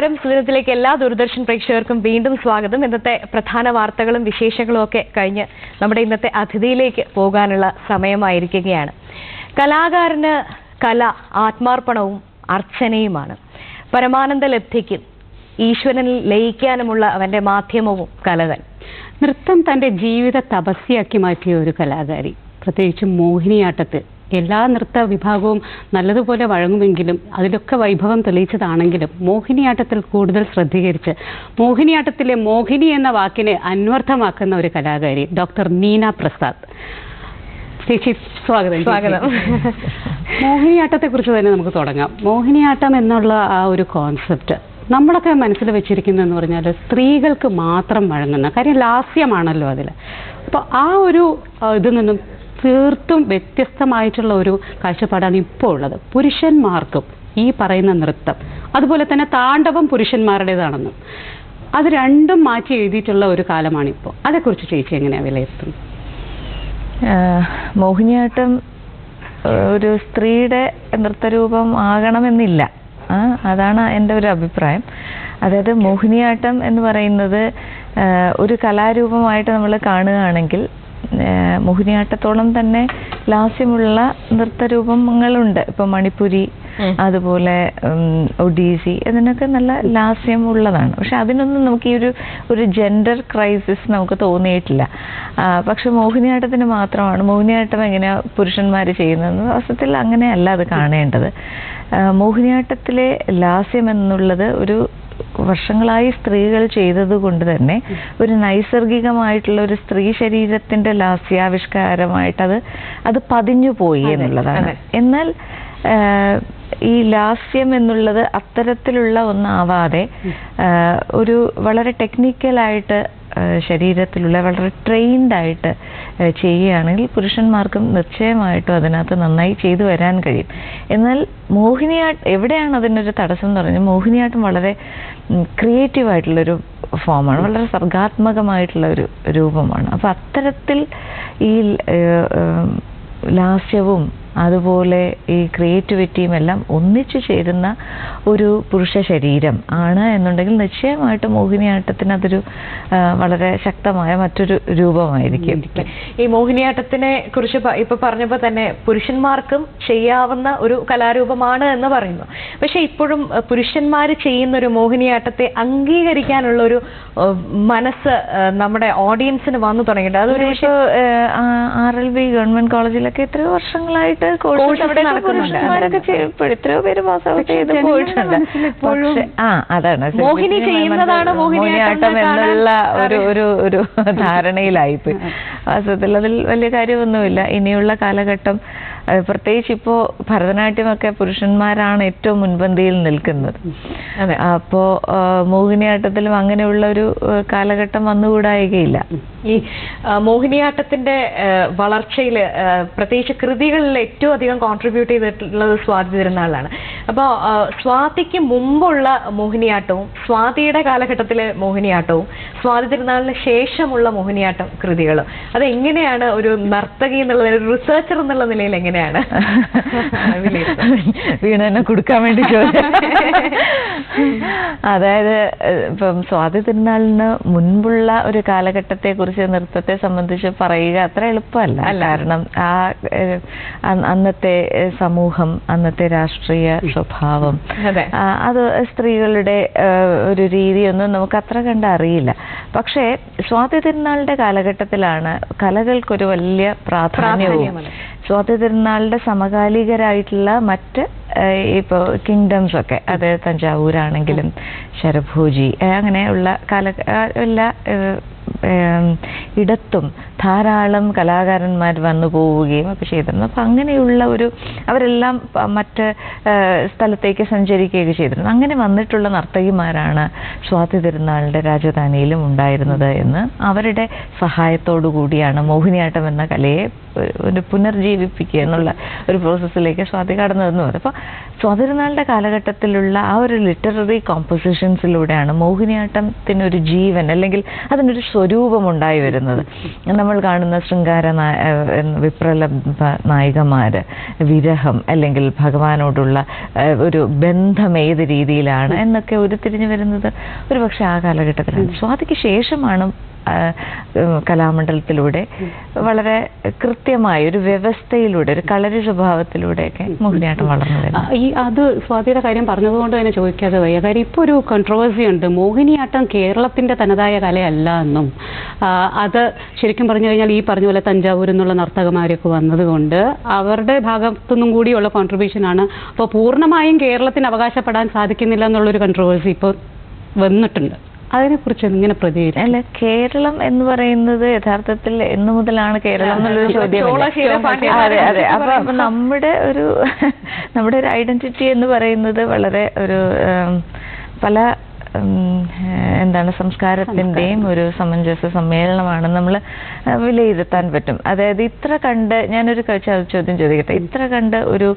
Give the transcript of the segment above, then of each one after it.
നമസ്കാരം സുദിനത്തിലേക്ക് എല്ലാ ദൂരദർശൻ പ്രേക്ഷകർക്കും വീണ്ടും സ്വാഗതം ഇന്നത്തെ പ്രധാന വാർത്തകളും വിശേഷങ്ങളും ഒക്കെ കഴിഞ്ഞ് നമ്മുടെ ഇന്നത്തെ അതിഥിയിലേക്ക് പോകാനുള്ള സമയമായിരിക്കുകയാണ് കലാകാരന് കല ആത്മാർപ്പണവും അർച്ചനയുമാണ് പരമാനന്ദ ലബ്ധിക്കും ഈശ്വരനിൽ ലയിക്കാനുമുള്ള അവന്റെ മാധ്യമവും കലകൾ നൃത്തം തന്റെ ജീവിത തപസ്യാക്കി മാറ്റിയ ഒരു കലാകാരി പ്രത്യേകിച്ചും മോഹിനിയാട്ടത്തിൽ എല്ലാ നൃത്ത വിഭാഗവും നല്ലതുപോലെ വഴങ്ങുമെങ്കിലും അതിലൊക്കെ വൈഭവം തെളിയിച്ചതാണെങ്കിലും മോഹിനിയാട്ടത്തിൽ കൂടുതൽ ശ്രദ്ധീകരിച്ച് മോഹിനിയാട്ടത്തിലെ മോഹിനി എന്ന വാക്കിനെ അന്വർത്ഥമാക്കുന്ന ഒരു കലാകാരി ഡോക്ടർ നീന പ്രസാദ് ചേച്ചി സ്വാഗതം ചേച്ചി. സ്വാഗതം. മോഹിനിയാട്ടത്തെ കുറിച്ച് തന്നെ നമുക്ക് തുടങ്ങാം മോഹിനിയാട്ടം എന്നുള്ള ആ ഒരു കോൺസെപ്റ്റ് നമ്മളൊക്കെ മനസ്സിൽ വെച്ചിരിക്കുന്നതെന്ന് പറഞ്ഞാൽ സ്ത്രീകൾക്ക് മാത്രം വഴങ്ങുന്ന കാര്യം ലാസ്യമാണല്ലോ അതിൽ അപ്പോൾ ആ ഒരു ആ, ഇതിൽ നിന്നും തീർത്തും വ്യത്യസ്തമായിട്ടുള്ള ഒരു കാഴ്ചപ്പാടാണ് ഇപ്പോൾ ഉള്ളത് പുരുഷന്മാർക്കും ഈ പറയുന്ന നൃത്തം അതുപോലെ തന്നെ താണ്ഡവം പുരുഷന്മാരുടേതാണെന്നും അത് രണ്ടും മാറ്റി എഴുതിയിട്ടുള്ള ഒരു കാലമാണിപ്പോൾ അതേക്കുറിച്ച് ചേച്ചി എങ്ങനെയാണ് വിലയിരുത്തുന്നത് ആഹ് മോഹിനിയാട്ടം ഏഹ് ഒരു സ്ത്രീയുടെ നൃത്തരൂപം ആകണമെന്നില്ല ആ, അതാണ് എൻ്റെ ഒരു അഭിപ്രായം അതായത് മോഹിനിയാട്ടം എന്ന് പറയുന്നത് ആഹ് ഒരു കലാരൂപമായിട്ട് നമ്മൾ കാണുകയാണെങ്കിൽ ആഹ് മോഹിനിയാട്ടത്തോളം തന്നെ ലാസ്യമുള്ള നൃത്തരൂപങ്ങളുണ്ട് ഇപ്പൊ മണിപ്പുരി ഉം. അതുപോലെ ഉം, ഒഡീസി ഇതിനൊക്കെ നല്ല ലാസ്യം ഉള്ളതാണ് പക്ഷെ അതിനൊന്നും നമുക്ക് ഈ ഒരു ഒരു ജെൻഡർ ക്രൈസിസ് നമുക്ക് തോന്നിയിട്ടില്ല ആ, പക്ഷെ മോഹിനിയാട്ടത്തിന് മാത്രമാണ് മോഹിനിയാട്ടം എങ്ങനെയാ പുരുഷന്മാർ ചെയ്യുന്നതെന്ന് വാസ്തവത്തിൽ അങ്ങനെയല്ല അത് കാണേണ്ടത് ആ, മോഹിനിയാട്ടത്തിലെ ലാസ്യം എന്നുള്ളത് ഒരു വർഷങ്ങളായി സ്ത്രീകൾ ചെയ്തത് കൊണ്ട് തന്നെ ഒരു നൈസർഗികമായിട്ടുള്ള ഒരു സ്ത്രീ ശരീരത്തിന്റെ ലാസ്യാവിഷ്കാരമായിട്ട് അത് അത് പതിഞ്ഞു പോയി അതെ, എന്നുള്ളതാണ് അതെ. എന്നാൽ ആഹ്, ഈ ലാസ്യം എന്നുള്ളത് അത്തരത്തിലുള്ള ഒന്നാവാതെ ആഹ്, ഒരു വളരെ ടെക്നിക്കലായിട്ട് ആഹ്, ശരീരത്തിലുള്ള വളരെ ട്രെയിൻഡ് ആയിട്ട് ആഹ്, ചെയ്യുകയാണെങ്കിൽ പുരുഷന്മാർക്കും നിശ്ചയമായിട്ടും അതിനകത്ത് നന്നായി ചെയ്തു വരാൻ കഴിയും എന്നാൽ മോഹിനിയാട്ടം എവിടെയാണ് അതിനൊരു തടസ്സം എന്ന് പറഞ്ഞാൽ മോഹിനിയാട്ടം വളരെ ക്രിയേറ്റീവ് ആയിട്ടുള്ളൊരു ഫോമാണ് വളരെ സർഗാത്മകമായിട്ടുള്ള ഒരു രൂപമാണ് അപ്പൊ അത്തരത്തിൽ ഈ ഏഹ്, ഏഹ്, ലാസ്യവും അതുപോലെ ഈ ക്രിയേറ്റിവിറ്റിയും എല്ലാം ഒന്നിച്ചു ചേരുന്ന ഒരു പുരുഷ ശരീരം ആണ് എന്നുണ്ടെങ്കിൽ നിശ്ചയമായിട്ടും മോഹിനിയാട്ടത്തിന് അതൊരു ആ, വളരെ ശക്തമായ മറ്റൊരു രൂപമായിരിക്കും ഈ മോഹിനിയാട്ടത്തിനെ കുറിച്ച് പ- ഇപ്പൊ പറഞ്ഞപ്പോ തന്നെ പുരുഷന്മാർക്കും ചെയ്യാവുന്ന ഒരു കലാരൂപമാണ് എന്ന് പറയുന്നു പക്ഷെ ഇപ്പോഴും പുരുഷന്മാർ ചെയ്യുന്ന ഒരു മോഹിനിയാട്ടത്തെ അംഗീകരിക്കാനുള്ള ഒരു ഏഹ്, മനസ്സ് ഏഹ്, നമ്മുടെ ഓഡിയൻസിന് വന്നു തുടങ്ങിയിട്ടുണ്ട് അതൊരു പക്ഷേ ആർ എൽ ബി ഗവൺമെന്റ് കോളേജിലൊക്കെ എത്രയോ വർഷങ്ങളായിട്ട് Courses കോഴ്സ് അവിടെ നടക്കുന്നുണ്ട്. പുരുഷന്മാരൊക്കെ ചെയ്യും. ഇപ്പോൾ എത്രയോ പേര് പാസ് ഔട്ട് പക്ഷേ ചെയ്ത് ജനങ്ങളുടെ പോയിട്ടുണ്ട് മനസ്സിൽ ഇപ്പോഴും പക്ഷേ ആ അതാണ് മോഹിനി ചെയ്യുന്നതാണ് മോഹിനിയാട്ടം എന്ന് എന്നുള്ള കാണാൻ ഒരു ഒരു ഒരു ധാരണയിലായിപ്പോയി വാസ്തവത്തിൽ അതിൽ വലിയ കാര്യമൊന്നുമില്ല ഇനിയുള്ള കാലഘട്ടം ഏഹ്, പ്രത്യേകിച്ച് ഇപ്പോ ഭരതനാട്യമൊക്കെ പുരുഷന്മാരാണ് ഏറ്റവും മുൻപന്തിയിൽ നിൽക്കുന്നത് അതെ അപ്പോ ആ, മോഹിനിയാട്ടത്തിലും അങ്ങനെയുള്ള ഒരു ഏഹ്, കാലഘട്ടം വന്നുകൂടായികയില്ല ഈ ആ, മോഹിനിയാട്ടത്തിന്റെ വളർച്ചയിൽ പ്രത്യേകിച്ച് കൃതികളിൽ ഏറ്റവും അധികം കോൺട്രിബ്യൂട്ട് ചെയ്തിട്ടുള്ളത് സ്വാതി തിരുനാളാണ് അപ്പോൾ സ്വാതിക്ക് മുമ്പുള്ള മോഹിനിയാട്ടവും സ്വാതിയുടെ കാലഘട്ടത്തിലെ മോഹിനിയാട്ടവും സ്വാതി തിരുനാളിന് ശേഷമുള്ള മോഹിനിയാട്ടം കൃതികളും അത് എങ്ങനെയാണ് ഒരു നർത്തകി എന്നുള്ള ഒരു റിസർച്ചർ എന്നുള്ള നിലയിൽ എങ്ങനെയാണ് വിലയിരുത്തുന്നത്? വീണ എന്നെ കൊടുക്കാൻ വേണ്ടി ചോദിച്ചു അതായത് ഏഹ്, ഇപ്പം സ്വാതി തിരുനാളിന് മുൻപുള്ള ഒരു കാലഘട്ടത്തെ കുറിച്ച് നൃത്തത്തെ സംബന്ധിച്ച് പറയുക അത്ര എളുപ്പമല്ല അല്ല. കാരണം ആ ഏഹ്, അന്ന് അന്നത്തെ ഏഹ്, സമൂഹം അന്നത്തെ രാഷ്ട്രീയ സ്വഭാവം അതെ ആ, അത് സ്ത്രീകളുടെ ഏഹ്, ഒരു രീതിയൊന്നും നമുക്ക് അത്ര കണ്ട് അറിയില്ല പക്ഷേ സ്വാതി തിരുനാളിന്റെ കാലഘട്ടത്തിലാണ് കലകൾക്കൊരു വലിയ പ്രാധാന്യവും പ്രാധാന്യമാണ്. സ്വാതി തിരുനാളിന്റെ സമകാലികരായിട്ടുള്ള മറ്റ് ഏഹ്, ഇപ്പോ കിങ്ഡംസ് ഒക്കെ അത് തഞ്ചാവൂരാണെങ്കിലും ശരഭൂജി ഏഹ്, അങ്ങനെയുള്ള കാല ആ, എല്ലാ ഏഹ്, ഏം, ഇടത്തും ധാരാളം കലാകാരന്മാർ വന്നു പോവുകയും ഒക്കെ ചെയ്തിരുന്നു അപ്പൊ അങ്ങനെയുള്ള ഒരു അവരെല്ലാം പ- മറ്റ് ഏഹ്, സ്ഥലത്തേക്ക് സഞ്ചരിക്കുകയൊക്കെ ചെയ്തിരുന്നു അങ്ങനെ വന്നിട്ടുള്ള നർത്തകിമാരാണ് സ്വാതി തിരുനാളിന്റെ രാജധാനിയിലും ഉണ്ടായിരുന്നത് എന്ന് അവരുടെ സഹായത്തോടു കൂടിയാണ് മോഹിനിയാട്ടം എന്ന കലയെ ഒരു- ഒരു പുനർജീവിപ്പിക്കുക എന്നുള്ള ഒരു പ്രോസസ്സിലേക്ക് സ്വാതി കടന്നതെന്ന് പറയും അപ്പോൾ സ്വാതി തിരുനാളിന്റെ കാലഘട്ടത്തിലുള്ള ആ ഒരു ലിറ്റററി കോമ്പോസിഷൻസിലൂടെയാണ് മോഹിനിയാട്ടത്തിനൊരു ജീവൻ അല്ലെങ്കിൽ അതിനൊരു സ്വരൂപമുണ്ടായി വരുന്നത് നമ്മൾ കാണുന്ന ശൃംഗാര നാ- ഏഹ് എന്ന് വിപ്രലംബ നായികമാര് വിരഹം അല്ലെങ്കിൽ ഭഗവാനോടുള്ള ഏഹ് ഒരു ബന്ധം ഏത് രീതിയിലാണ് എന്നൊക്കെ ഉരുത്തിരിഞ്ഞു വരുന്നത് ഒരു പക്ഷെ ആ കാലഘട്ടത്തിലാണ് സ്വാതിക്ക് ശേഷമാണ് ആ, ഉം, കലാമണ്ഡലത്തിലൂടെ വളരെ കൃത്യമായ ഒരു വ്യവസ്ഥയിലൂടെ ഒരു കളരി സ്വഭാവത്തിലൂടെയൊക്കെ മോഹിനിയാട്ടം വളർന്നു ആ, വരുന്നത് ഈ അത് സ്വാതിയുടെ കാര്യം പറഞ്ഞതുകൊണ്ട് തന്നെ ചോദിക്കാതെ വയ്യ കാര്യം ഇപ്പോൾ ഒരു കോൺട്രവേഴ്സി ഉണ്ട് മോഹിനിയാട്ടം കേരളത്തിന്റെ തനതായ കലയല്ല എന്നും ആ, അത് ശരിക്കും പറഞ്ഞു കഴിഞ്ഞാൽ ഈ പറഞ്ഞ പോലെ തഞ്ചാവൂരിൽ നിന്നുള്ള നർത്തകമാരൊക്കെ വന്നതുകൊണ്ട് അവരുടെ ഭാഗത്തുനിന്നും കൂടിയുള്ള കോൺട്രിബ്യൂഷൻ ആണ് അപ്പോൾ പൂർണ്ണമായും കേരളത്തിന് അവകാശപ്പെടാൻ സാധിക്കുന്നില്ല എന്നുള്ളൊരു കോൺട്രവേഴ്സി ഇപ്പോൾ വന്നിട്ടുണ്ട് അതിനെക്കുറിച്ച് ഇങ്ങനെ പ്രതികരിക്കും അല്ല കേരളം എന്ന് പറയുന്നത് യഥാർത്ഥത്തിൽ എന്നു മുതലാണ് കേരളം എന്നുള്ളൊരു ചോദ്യം ചോളശീല അതെ അതെ അപ്പൊ അപ്പൊ നമ്മുടെ ഒരു നമ്മുടെ ഒരു ഐഡന്റിറ്റി എന്ന് പറയുന്നത് വളരെ ഒരു ഉം, പല ഉം, ഏഹ്, എന്താണ് സംസ്കാരത്തിന്റെയും ഒരു സമഞ്ജസ സമ്മേളനമാണ് നമ്മൾ വിലയിരുത്താൻ പറ്റും അതായത് ഇത്ര കണ്ട് ഞാനൊരു ക- ചോ- ചോദ്യം ചോദിക്കട്ടെ ഇത്ര കണ്ട് ഒരു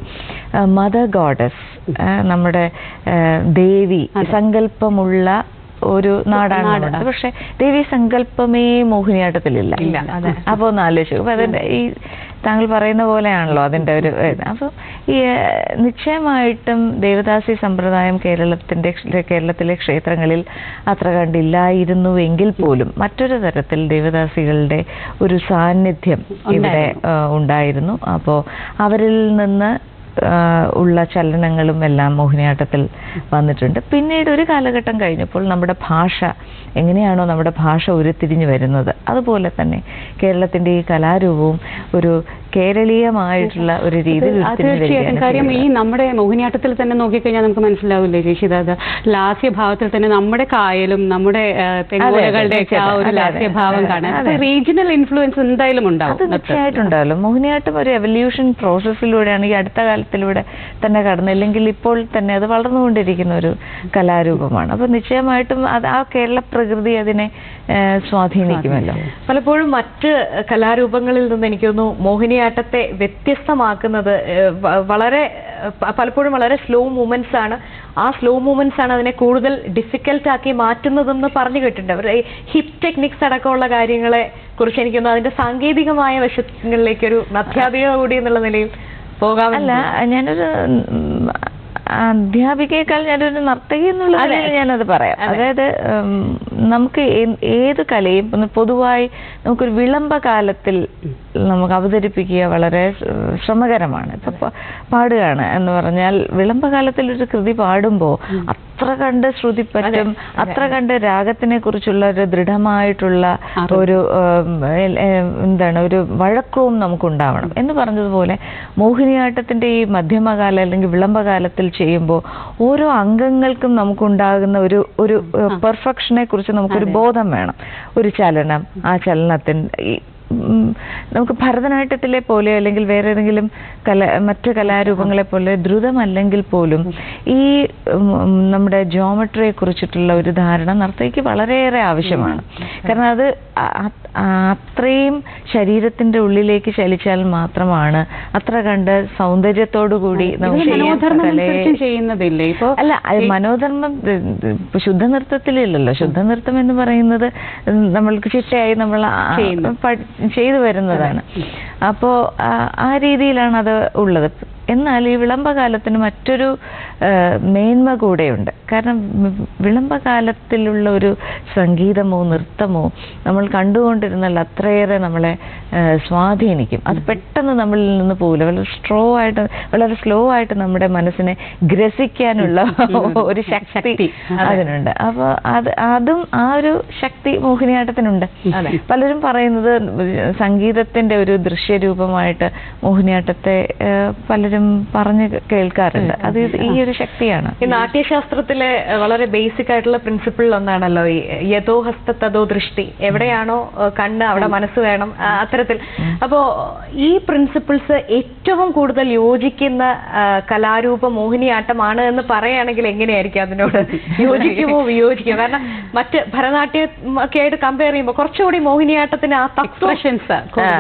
മദർ ഗോഡസ് നമ്മുടെ ഏഹ്, ദേവി സങ്കല്പമുള്ള ഒരു നാടാണ് നമ്മുടെ പക്ഷെ ദേവി സങ്കല്പമേ മോഹിനിയാട്ടത്തിലില്ല ഇല്ല, അതെ. അപ്പൊ ഒന്ന് ആലോചിച്ചു അപ്പൊ അതിന്റെ ഈ താങ്കൾ പറയുന്ന പോലെയാണല്ലോ അതിന്റെ ഒരു ഇത്. അപ്പൊ ഈ ഏഹ്, നിശ്ചയമായിട്ടും ദേവദാസി സമ്പ്രദായം കേരളത്തിന്റെ കേരളത്തിലെ ക്ഷേത്രങ്ങളിൽ അത്ര കണ്ടില്ലായിരുന്നുവെങ്കിൽ പോലും മറ്റൊരു തരത്തിൽ ദേവദാസികളുടെ ഒരു സാന്നിധ്യം ഇവിടെ ഏഹ്, ഉണ്ടായിരുന്നു അപ്പോ അവരിൽ നിന്ന് ആ, ഉള്ള ചലനങ്ങളും എല്ലാം മോഹിനിയാട്ടത്തിൽ വന്നിട്ടുണ്ട് പിന്നീട് ഒരു കാലഘട്ടം കഴിഞ്ഞപ്പോൾ നമ്മുടെ ഭാഷ എങ്ങനെയാണോ നമ്മുടെ ഭാഷ ഉരുത്തിരിഞ്ഞു വരുന്നത് അതുപോലെ തന്നെ കേരളത്തിന്റെ ഈ കലാരൂപവും ഒരു കേരളീയമായിട്ടുള്ള ഒരു രീതിയിൽ അത് ഉരുത്തിരിഞ്ഞു തീർച്ചയായിട്ടും വരികയാണ് കാര്യം ഈ ചെയ്യുന്നത്. നമ്മുടെ മോഹിനിയാട്ടത്തിൽ തന്നെ നോക്കിക്കഴിഞ്ഞാൽ നമുക്ക് മനസ്സിലാവില്ലേ ചേച്ചി അത് ലാസ്യഭാവത്തിൽ തന്നെ നമ്മുടെ കായലും നമ്മുടെ തെങ്ങോലകളുടെ ഒക്കെ ആ ഒരു അതെ, അതെ. ലാസ്യഭാവം അതെ, കാണാൻ അതെ. റീജിയണൽ ഇൻഫ്ലുവൻസ് എന്തായാലും അത് ഉണ്ടാവും ഇന്നത്തെ. തീർച്ചയായിട്ടും ഉണ്ടാവല്ലോ മോഹിനിയാട്ടം ഒരു എവല്യൂഷൻ പ്രോസസ്സിലൂടെയാണ് ഈ അടുത്ത കാലത്തിലൂടെ തന്നെ കടന്നത് അല്ലെങ്കിൽ ഇപ്പോൾ തന്നെ അത് വളർന്നുകൊണ്ടിരിക്കുന്ന ഒരു കലാരൂപമാണ് അപ്പൊ നിശ്ചയമായിട്ടും അത് ആ കേരള പ്രകൃതി അതിനെ ഏഹ്, സ്വാധീനിക്കുമല്ലോ പലപ്പോഴും മറ്റ് കലാരൂപങ്ങളിൽ നിന്ന് എനിക്ക് തോന്നുന്നു മോഹിനിയാട്ടത്തെ വ്യത്യസ്തമാക്കുന്നത് ഏഹ്, വ- വളരെ ഏഹ്, പ- പലപ്പോഴും വളരെ സ്ലോ മൂവ്മെന്റ്സ് ആണ് ആ സ്ലോ മൂവ്മെന്റ്സ് ആണ് അതിനെ കൂടുതൽ ഡിഫിക്കൽട്ട് ആക്കി മാറ്റുന്നതെന്ന് പറഞ്ഞു കേട്ടിട്ടുണ്ട് അവർ ഹിപ്പ് ടെക്നിക്സ് അടക്കമുള്ള കാര്യങ്ങളെ കുറിച്ച് എനിക്ക് തോന്നുന്നു അതിന്റെ സാങ്കേതികമായ വശങ്ങളിലേക്ക് ഒരു അധ്യാപിക കൂടി എന്നുള്ള നിലയിൽ പോകാൻ അല്ല ഞാനൊരു ഉം, അധ്യാപികയേക്കാൾ ഞാനൊരു നർത്തകി എന്നുള്ള അതെ. നിലയിൽ ഞാനത് പറയാം അതെ. അതായത് ഉം, നമുക്ക് ഏ- ഏത് കലയും ഒന്ന് പൊതുവായി നമുക്കൊരു വിളംബ കാലത്തിൽ നമുക്ക് അവതരിപ്പിക്കുക വളരെ ശ്ര- ശ്രമകരമാണ് ഇപ്പൊ പ- പാടുകയാണ് എന്ന് പറഞ്ഞാൽ വിളംബ കാലത്തിൽ ഒരു കൃതി പാടുമ്പോൾ അത്ര കണ്ട് ശ്രുതിപ്പറ്റും അതെ, അത്ര കണ്ട് രാഗത്തിനെ കുറിച്ചുള്ള ഒരു ദൃഢമായിട്ടുള്ള അറിവ്. ഒരു ഉം, എൽ- ഏ, എന്താണ് ഒരു വഴക്കവും നമുക്കുണ്ടാവണം എന്ന് പറഞ്ഞതുപോലെ മോഹിനിയാട്ടത്തിന്റെ ഈ മധ്യമകാല അല്ലെങ്കിൽ വിളംബകാലത്തിൽ ചെയ്യുമ്പോൾ ഓരോ അംഗങ്ങൾക്കും നമുക്കുണ്ടാകുന്ന ഒരു ഒരു പെർഫെക്ഷനെ കുറിച്ച് നമുക്കൊരു ബോധം വേണം ഒരു ചലനം ആ ചലനത്തിന് ഈ ഉം, നമുക്ക് ഭരതനാട്യത്തിലെ പോലെ അല്ലെങ്കിൽ വേറെ ഏതെങ്കിലും കല മറ്റു കലാരൂപങ്ങളെ പോലെ ദ്രുതമല്ലെങ്കിൽ പോലും ഈ ഉം, ഉം, നമ്മുടെ ജോമെട്രിയെ കുറിച്ചിട്ടുള്ള ഒരു ധാരണ നർത്തകിക്ക് വളരെയേറെ ആവശ്യമാണ് കാരണം അത് അ- അ- അത്രയും ശരീരത്തിന്റെ ഉള്ളിലേക്ക് ചലിച്ചാൽ മാത്രമാണ് അത്ര കണ്ട് സൗന്ദര്യത്തോടു കൂടി ഇത് നമുക്ക് ചെയ്യാൻ മനോധർമ്മം കലയെ- അനുസരിച്ചും ചെയ്യുന്നതില്ലേ ഇപ്പൊ അല്ല അത് മനോധർമ്മം ഇത് ഇത് ഇപ്പൊ ശുദ്ധനൃത്തത്തിലില്ലല്ലോ ശുദ്ധനൃത്തം എന്ന് പറയുന്നത് ഉം നമ്മൾക്ക് ചിട്ടയായി നമ്മൾ ആ- ചെയ്യുന്നു. പഠി- ചെയ്തു വരുന്നതാണ് അപ്പോ ആ, ആ രീതിയിലാണ് അത് ഉള്ളത് എന്നാൽ ഈ വിളംബകാലത്തിന് മറ്റൊരു ആ, മേന്മ കൂടെയുണ്ട് കാരണം വി- വിളംബകാലത്തിലുള്ള ഒരു സംഗീതമോ നൃത്തമോ നമ്മൾ കണ്ടുകൊണ്ടിരുന്നാൽ അത്രയേറെ നമ്മളെ ആ, സ്വാധീനിക്കും അത് പെട്ടെന്ന് നമ്മളിൽ നിന്ന് പോകില്ല വളരെ സ്ട്രോ ആയിട്ട് വളരെ സ്ലോ ആയിട്ട് നമ്മുടെ മനസ്സിനെ ഗ്രസിക്കാനുള്ള ഒരു ശക്തി ശക്തി. അതിനുണ്ട് അപ്പൊ അത് അതും ആ ഒരു ശക്തി മോഹിനിയാട്ടത്തിനുണ്ട് അതെ. പലരും പറയുന്നത് സംഗീതത്തിന്റെ ഒരു ദൃശ്യരൂപമായിട്ട് മോഹിനിയാട്ടത്തെ ഏഹ്, പലരും പറഞ്ഞു കേൾക്കാറുണ്ട് അത് ഇത് ഈ ഒരു ശക്തിയാണ് ഈ നാട്യശാസ്ത്രത്തിലെ ഏഹ്, വളരെ ബേസിക് ആയിട്ടുള്ള പ്രിൻസിപ്പിൾ ഒന്നാണല്ലോ ഈ യഥോ ഹസ്ത തഥോ ദൃഷ്ടി എവിടെയാണോ ഏഹ്, കണ്ണ് അവിടെ മനസ്സ് വേണം ആ, അത്തരത്തിൽ അപ്പോ ഈ പ്രിൻസിപ്പിൾസ് ഏറ്റവും കൂടുതൽ യോജിക്കുന്ന ആ, കലാരൂപം മോഹിനിയാട്ടമാണ് എന്ന് പറയുകയാണെങ്കിൽ എങ്ങനെയായിരിക്കും അതിനോട് യോജിക്കുമോ വിയോജിക്കുമോ കാരണം മറ്റ് ഭരതനാട്യം ഒക്കെ ആയിട്ട് കമ്പയർ ചെയ്യുമ്പോൾ കുറച്ചുകൂടി മോഹിനിയാട്ടത്തിന് ആ തത്വം എക്സ്പ്രഷൻസ്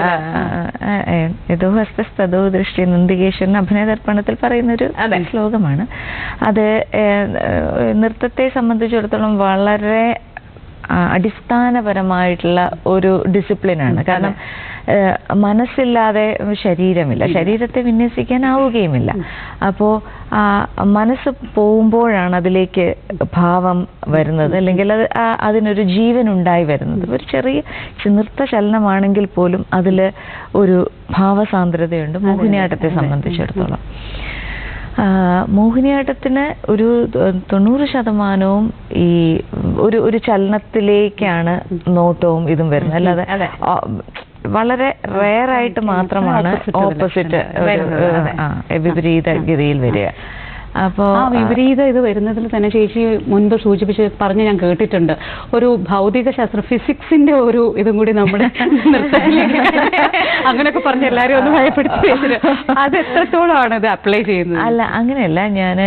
യഥോ ഹസ്തസ്തോ ദൃഷ്ടി നന്ദികേശ്വരൻ അഭിനയദർപ്പണത്തിൽ പറയുന്ന ഒരു അതെ. ശ്ലോകമാണ് അത് ഏഹ്, ഏഹ്, നൃത്തത്തെ സംബന്ധിച്ചിടത്തോളം വളരെ ആ, അടിസ്ഥാനപരമായിട്ടുള്ള ഒരു ഡിസിപ്ലിനാണ് കാരണം ഏഹ്, മനസ്സില്ലാതെ ശരീരമില്ല ശരീരത്തെ വിന്യസിക്കാനാവുകയുമില്ല അപ്പോൾ ആ മനസ്സ് പോകുമ്പോഴാണ് അതിലേക്ക് ഭാവം വരുന്നത് അല്ലെങ്കിൽ അത് ആ- അതിനൊരു ജീവൻ ഉണ്ടായി വരുന്നത് ഒരു ചെറിയ ചി- നൃത്ത ചലനമാണെങ്കിൽ പോലും അതിൽ ഒരു ഭാവസാന്ദ്രതയുണ്ട് മോഹിനിയാട്ടത്തെ സംബന്ധിച്ചിടത്തോളം ആ, മോഹിനിയാട്ടത്തിന് ഒരു തൊ- തൊണ്ണൂറ് ശതമാനവും ഈ ഒരു ഒരു ചലനത്തിലേക്കാണ് നോട്ടവും ഇതും വരുന്നത് അല്ലാതെ അതെ. ആ, വളരെ റെയർ ആയിട്ട് മാത്രമാണ് Opposite ഉള്ള ഓപ്പോസിറ്റ് വരുന്നത്, അതെ. വിപരീത ഗതിയിൽ വരിക അപ്പോ ആ വിപരീത ഇത് വരുന്നതിൽ തന്നെ ചേച്ചി മുൻപ് സൂചിപ്പിച്ച് പറഞ്ഞ് ഞാൻ കേട്ടിട്ടുണ്ട് ഒരു ഭൗതിക ശാസ്ത്രം ഫിസിക്സിന്റെ ഒരു ഇതും കൂടി നമ്മുടെ നൃത്തത്തിലേക്ക് അങ്ങനെയൊക്കെ പറഞ്ഞ് എല്ലാരും ഒന്ന് ഭയപ്പെടുത്തി വെച്ചിട്ട് അത് എത്രത്തോളമാണ് ഇത് അപ്ലൈ ചെയ്യുന്നത് അല്ല അങ്ങനെയല്ല ഞാൻ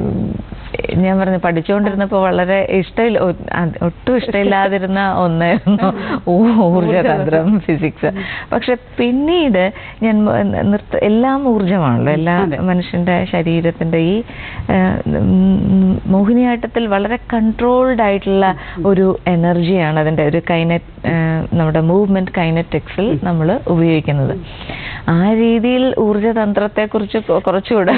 ഞാൻ പറഞ്ഞു പഠിച്ചുകൊണ്ടിരുന്നപ്പോൾ വളരെ ഇഷ്ടമില്ല ഒ- അത് ഒട്ടും ഇഷ്ടമില്ലാതിരുന്ന ഒന്നായിരുന്നു ഊ- ഊർജ്ജതന്ത്രം ഫിസിക്സ് പക്ഷെ പിന്നീട് ഞാൻ മ- നൃത്ത എല്ലാം ഊർജ്ജമാണല്ലോ എല്ലാ അതെ. മനുഷ്യന്റെ ശരീരത്തിന്റെ ഈ ആ, ഉം, മോഹിനിയാട്ടത്തിൽ വളരെ കൺട്രോൾഡ് ആയിട്ടുള്ള ഒരു എനർജിയാണ് അതിന്റെ ഒരു കൈനറ്റ് നമ്മുടെ മൂവ്മെന്റ് കൈനറ്റിക്സിൽ നമ്മൾ ഉപയോഗിക്കുന്നത് ആ രീതിയിൽ ഊർജ്ജതന്ത്രത്തെ കുറിച്ച് കുറച്ചുകൂടെ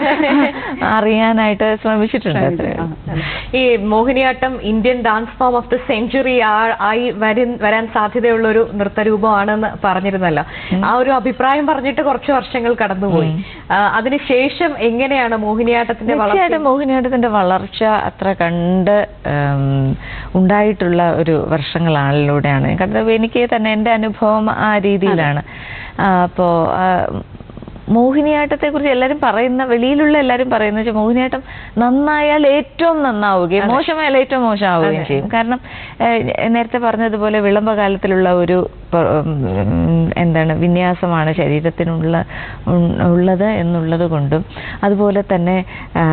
അറിയാനായിട്ട് ശ്രമിച്ചിട്ടുണ്ട് അത്രേ ഉള്ളൂ. ഈ Mohiniyattam Indian dance form of the century ആയി വരും- വരാൻ സാധ്യതയുള്ള ഒരു നൃത്തരൂപമാണെന്ന് പറഞ്ഞിരുന്നല്ലോ ആ ഒരു അഭിപ്രായം പറഞ്ഞിട്ട് കുറച്ച് വർഷങ്ങൾ കടന്നുപോയി ആ, അതിനുശേഷം എങ്ങനെയാണ് മോഹിനിയാട്ടത്തിന്റെ വളർച്ച തീർച്ചയായിട്ടും മോഹിനിയാട്ടത്തിന്റെ വളർച്ച അത്ര കണ്ട് ഉം, ഉണ്ടായിട്ടുള്ള ഒരു വർഷങ്ങളിലൂടെയാണ് കണ്ടത് എനിക്ക് തന്നെ എൻ്റെ അനുഭവം ആ രീതിയിലാണ് ആ, അപ്പോ ആ, മോഹിനിയാട്ടത്തെ കുറിച്ച് എല്ലാവരും പറയുന്ന വെളിയിലുള്ള എല്ലാവരും പറയുന്ന വെച്ചാൽ മോഹിനിയാട്ടം നന്നായാൽ ഏറ്റവും നന്നാവുകയും മോശമായാൽ ഏറ്റവും മോശമാവുകയും ചെയ്യും കാരണം ഏഹ്, നേരത്തെ പറഞ്ഞതുപോലെ വിളംബകാലത്തിലുള്ള ഒരു പ- ഉം, എന്താണ് വിന്യാസമാണ് ശരീരത്തിനുള്ള ഉം, ഉള്ളത് എന്നുള്ളത് കൊണ്ടും അതുപോലെ തന്നെ ആ,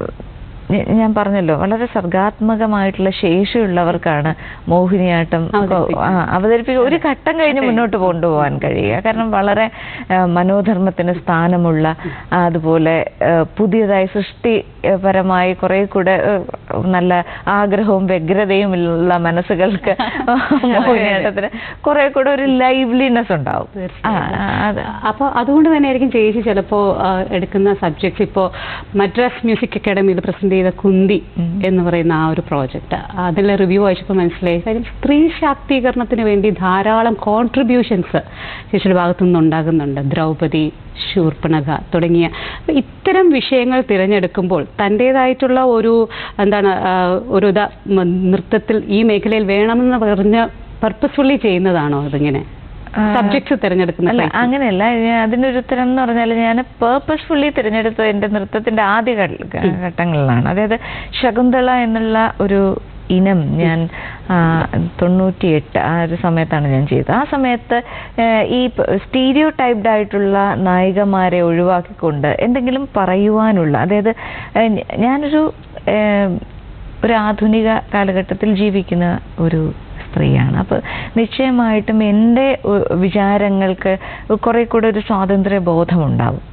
ഞ- ഞാൻ പറഞ്ഞല്ലോ വളരെ സർഗാത്മകമായിട്ടുള്ള ശേഷിയുള്ളവർക്കാണ് മോഹിനിയാട്ടം അവതരിപ്പിക്കുക. ആ, അവതരിപ്പിക്കുക ഒരു ഘട്ടം കഴിഞ്ഞ് മുന്നോട്ട് കൊണ്ടുപോകാൻ കഴിയുക കാരണം വളരെ ആ, മനോധർമ്മത്തിന് സ്ഥാനമുള്ള ആ, അതുപോലെ ആ, പുതിയതായി സൃഷ്ടിപരമായി കുറെ കൂടെ ആ, നല്ല ആഗ്രഹവും വ്യഗ്രതയും ഉള്ള മനസ്സുകൾക്ക് മോഹിനിയാട്ടത്തിന് കുറെ കൂടെ ഒരു ലൈവ്ലിനെസ് ഉണ്ടാവും ആ, ആ, അത് അപ്പോൾ അതുകൊണ്ട് തന്നെ ആയിരിക്കും ചേച്ചി ചിലപ്പോൾ എടുക്കുന്ന സബ്ജക്ട്സ് ഇപ്പോൾ മദ്രാസ് മ്യൂസിക് അക്കാഡമിയിൽ പ്രസന്റ് ചെയ്ത കുന്തി എന്ന് പറയുന്ന ആ ഒരു പ്രോജക്റ്റ് അതിലെ റിവ്യൂ വായിച്ചപ്പോൾ മനസ്സിലായി കാര്യം സ്ത്രീ ശാക്തീകരണത്തിന് വേണ്ടി ധാരാളം കോൺട്രിബ്യൂഷൻസ് ചേച്ചിയുടെ ഭാഗത്തു നിന്നുണ്ടാകുന്നുണ്ട് ദ്രൗപദി ശൂർപ്പണഖ തുടങ്ങിയ അപ്പൊ ഇത്തരം വിഷയങ്ങൾ തിരഞ്ഞെടുക്കുമ്പോൾ തൻ്റേതായിട്ടുള്ള ഒരു എന്താണ് ആ, ഒരു ഇതാ മ- നൃത്തത്തിൽ ഈ മേഖലയിൽ വേണമെന്ന് പറഞ്ഞ് പർപ്പസ്ഫുള്ളി ചെയ്യുന്നതാണോ അതിങ്ങനെ ആ, സബ്ജക്ട്സ് തിരഞ്ഞെടുക്കുന്ന അല്ല place? അങ്ങനെയല്ല ഞാൻ അതിനൊരു ഉത്തരം എന്ന് പറഞ്ഞാൽ ഞാൻ പേർപ്പസ്ഫുള്ളി തിരഞ്ഞെടുത്തത് എൻ്റെ നൃത്തത്തിന്റെ ആദ്യ ഘട്ട- ഘട്ടങ്ങളിലാണ് അതായത് ശകുന്തള എന്നുള്ള ഒരു ഇനം ഞാൻ തൊണ്ണൂറ്റിയെട്ട് ആ ഒരു സമയത്താണ് ഞാൻ ചെയ്തത് ആ സമയത്ത് ഏഹ്, ഈ സ്റ്റീരിയോ ടൈപ്ഡ് ആയിട്ടുള്ള നായികമാരെ ഒഴിവാക്കിക്കൊണ്ട് എന്തെങ്കിലും പറയുവാനുള്ള അതായത് ഏഹ്, ഞാനൊരു ഏഹ്, ഒരു ആധുനിക കാലഘട്ടത്തിൽ ജീവിക്കുന്ന ഒരു സ്ത്രീയാണ് അപ്പോൾ നിശ്ചയമായിട്ടും എൻ്റെ ഉ- വിചാരങ്ങൾക്ക് കുറെ കൂടെ ഒരു സ്വാതന്ത്ര്യ ബോധമുണ്ടാവും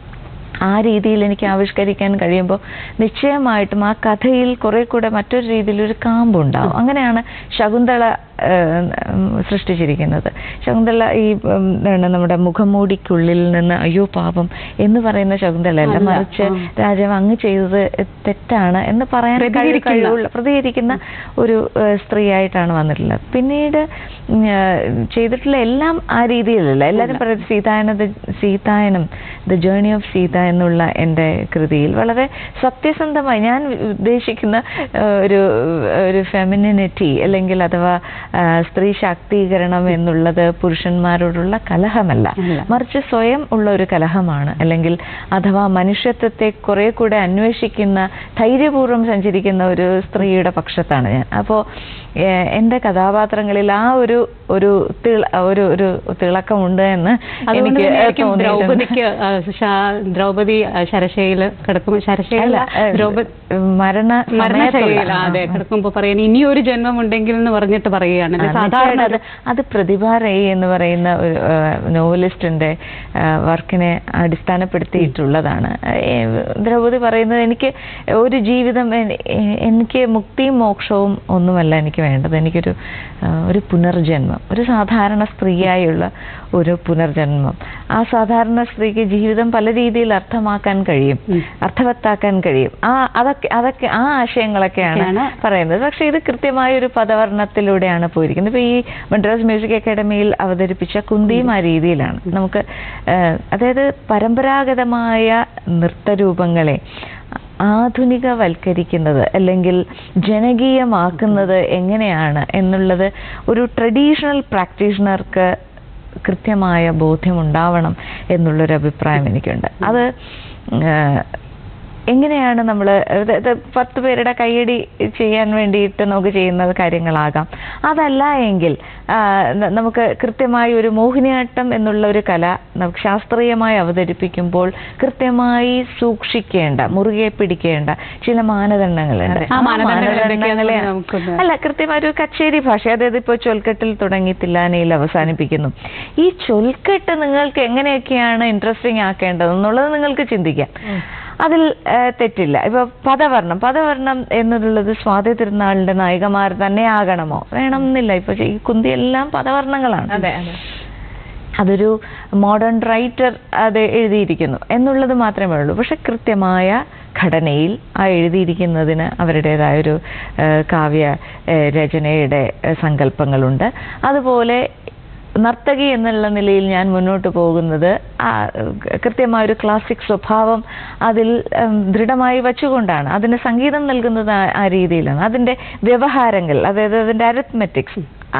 ആ രീതിയിൽ എനിക്ക് ആവിഷ്കരിക്കാൻ കഴിയുമ്പോൾ നിശ്ചയമായിട്ടും ആ കഥയിൽ കുറെ കൂടെ മറ്റൊരു രീതിയിൽ ഒരു കാമ്പുണ്ടാവും അങ്ങനെയാണ് ശകുന്തള ഏഹ്, ഉം, സൃഷ്ടിച്ചിരിക്കുന്നത് ശകുന്തള ഈ ഉം, എന്താണ് നമ്മുടെ മുഖംമൂടിക്കുള്ളിൽ നിന്ന് അയ്യോ പാപം എന്ന് പറയുന്ന ശകുന്തള അല്ല അല്ല, മറിച്ച് ആ. രാജാവ് അങ്ങ് ചെയ്തത് തെറ്റാണ് എന്ന് പറയാൻ കഴിവ്- പ്രതികരിക്കുന്ന. കഴിവുള്ള പ്രതികരിക്കുന്ന ഒരു ഏഹ്, സ്ത്രീയായിട്ടാണ് വന്നിട്ടുള്ളത് പിന്നീട് ഉം, ഏഹ്, ചെയ്തിട്ടുള്ള എല്ലാം ആ രീതിയിലല്ല എല്ലാവരും പറയുന്നത് Seethayana Seethayanam the journey of Sita എന്നുള്ള എൻ്റെ കൃതിയിൽ വളരെ സത്യസന്ധമായി ഞാൻ ഉദ്ദേശിക്കുന്ന ഏഹ്, ഒരു ഒരു ഫെമിനിനിറ്റി അല്ലെങ്കിൽ അഥവാ ആ, സ്ത്രീ ശാക്തീകരണം എന്നുള്ളത് പുരുഷന്മാരോടുള്ള കലഹമല്ല അല്ല. മറിച്ച് സ്വയം ഉള്ള ഒരു കലഹമാണ് അല്ലെങ്കിൽ അഥവാ മനുഷ്യത്വത്തെ കുറെ കൂടെ അന്വേഷിക്കുന്ന ധൈര്യപൂർവ്വം സഞ്ചരിക്കുന്ന ഒരു സ്ത്രീയുടെ പക്ഷത്താണ് ഞാൻ അപ്പോൾ എൻ്റെ കഥാപാത്രങ്ങളിൽ ആ ഒരു ഒരു തിള- ഒരു ഒരു തിളക്കമുണ്ട് എന്ന് അതുകൊണ്ട് എനിക്ക് തന്നെയായിരിക്കും തോന്നിയിട്ടുണ്ട്. ദ്രൗപദിക്ക് ആ, ശാ- ദ്രൗപദി ആ, ശരശയില് കിടക്കുമ്പോൾ ശരശയില അല്ല, ഏഹ്, ദ്രൗപദി മരണ മരണശൈലിയിൽ സമയത്തുള്ള- അതെ കിടക്കുമ്പോൾ പറയാൻ ഇനിയൊരു ജന്മം ഉണ്ടെങ്കിൽ എന്ന് പറഞ്ഞിട്ട് പറയുകയാണ് ശരിയാണ് ആ, സാധാരണ അത് അത് പ്രതിഭ റേ എന്ന് പറയുന്ന ഒരു നോവലിസ്റ്റിന്റെ വർക്കിനെ അടിസ്ഥാനപ്പെടുത്തിയിട്ടുള്ളതാണ് ഏ, ദ്രൗപദി പറയുന്നത് എനിക്ക് ഒരു ജീവിതം എ- എ- എനിക്ക് മുക്തിയും മോക്ഷവും ഒന്നുമല്ല എനിക്ക് വേണ്ടത് എനിക്കൊരു ആ, ഒരു പുനർജന്മം ഒരു സാധാരണ സ്ത്രീയായുള്ള ഒരു പുനർജന്മം ആ സാധാരണ സ്ത്രീക്ക് ജീവിതം പല രീതിയിൽ അർത്ഥമാക്കാൻ കഴിയും ഉം. അർത്ഥവത്താക്കാൻ കഴിയും ആ അതൊക്കെ അതൊക്കെ ആ ആശയങ്ങളൊക്കെയാണ് ഒക്കെയാണ് പറയുന്നത് പക്ഷെ ഇത് കൃത്യമായ ഒരു പദവർണ്ണത്തിലൂടെയാണ് പോയിരിക്കുന്നത് ഇപ്പൊ ഈ മദ്രാസ് മ്യൂസിക് അക്കാദമിയിൽ അവതരിപ്പിച്ച കുന്തിയും ആ രീതിയിലാണ് നമുക്ക് ഏഹ്, അതായത് പരമ്പരാഗതമായ നൃത്തരൂപങ്ങളെ ആധുനികവൽക്കരിക്കുന്നത് അല്ലെങ്കിൽ ജനകീയമാക്കുന്നത് എങ്ങനെയാണ് എന്നുള്ളത് ഒരു ട്രഡീഷണൽ പ്രാക്ടീഷണർക്ക് കൃത്യമായ ബോധ്യമുണ്ടാവണം എന്നുള്ളൊരു അഭിപ്രായം എനിക്കുണ്ട് അത് ഏഹ്, എങ്ങനെയാണ് നമ്മൾ പത്ത് പേരുടെ കൈയടി ചെയ്യാൻ വേണ്ടിയിട്ട് നമുക്ക് ചെയ്യുന്ന കാര്യങ്ങളാകാം അതല്ല എങ്കിൽ ആ, ന- നമുക്ക് കൃത്യമായി ഒരു മോഹിനിയാട്ടം എന്നുള്ള ഒരു കല നമുക്ക് ശാസ്ത്രീയമായി അവതരിപ്പിക്കുമ്പോൾ കൃത്യമായി സൂക്ഷിക്കേണ്ട മുറുകെ പിടിക്കേണ്ട ചില മാനദണ്ഡങ്ങളുണ്ട് അതെ. ആ മാനദണ്ഡങ്ങൾ എന്തൊക്കെയാണെന്ന് നമുക്കൊന്ന് അല്ല കൃത്യമായ ഒരു കച്ചേരി ഭാഷ അതായത് ഇപ്പോൾ ചൊൽക്കെട്ടിൽ തുടങ്ങി തില്ലാനയിൽ അവസാനിപ്പിക്കുന്നു ഈ ചൊൽക്കെട്ട് നിങ്ങൾക്ക് എങ്ങനെയൊക്കെയാണ് ഇൻട്രസ്റ്റിംഗ് ആക്കേണ്ടത് എന്നുള്ളത് നിങ്ങൾക്ക് ചിന്തിക്കാം അതിൽ ആ, തെറ്റില്ല ഇപ്പൊ പദവർണം പദവർണം എന്നുള്ളത് സ്വാതി തിരുനാളിന്റെ നായികമാർ തന്നെ ആകണമോ വേണം എന്നില്ല ഇപ്പൊ ഈ കുന്തിയെല്ലാം പദവർണ്ണങ്ങളാണ് അതെ അതെ അതൊരു മോഡേൺ റൈറ്റർ അത് എഴുതിയിരിക്കുന്നു എന്നുള്ളത് മാത്രമേ ഉള്ളൂ പക്ഷെ കൃത്യമായ ഘടനയിൽ ആ എഴുതിയിരിക്കുന്നതിന് അവരുടേതായൊരു ഏഹ്, കാവ്യ ഏഹ്, രചനയുടെ ഏഹ്, സങ്കല്പങ്ങളുണ്ട് അതുപോലെ നർത്തകി എന്നുള്ള നിലയിൽ ഞാൻ മുന്നോട്ട് പോകുന്നത് ആ, കൃത്യമായ ഒരു ക്ലാസിക് സ്വഭാവം അതിൽ ഉം, ദൃഢമായി വച്ചുകൊണ്ടാണ് അതിന് സംഗീതം നൽകുന്നത് ആ- ആ രീതിയിലാണ് അതിൻ്റെ വ്യവഹാരങ്ങൾ അതായത് അതിൻ്റെ അരിത്മെറ്റിക്സ്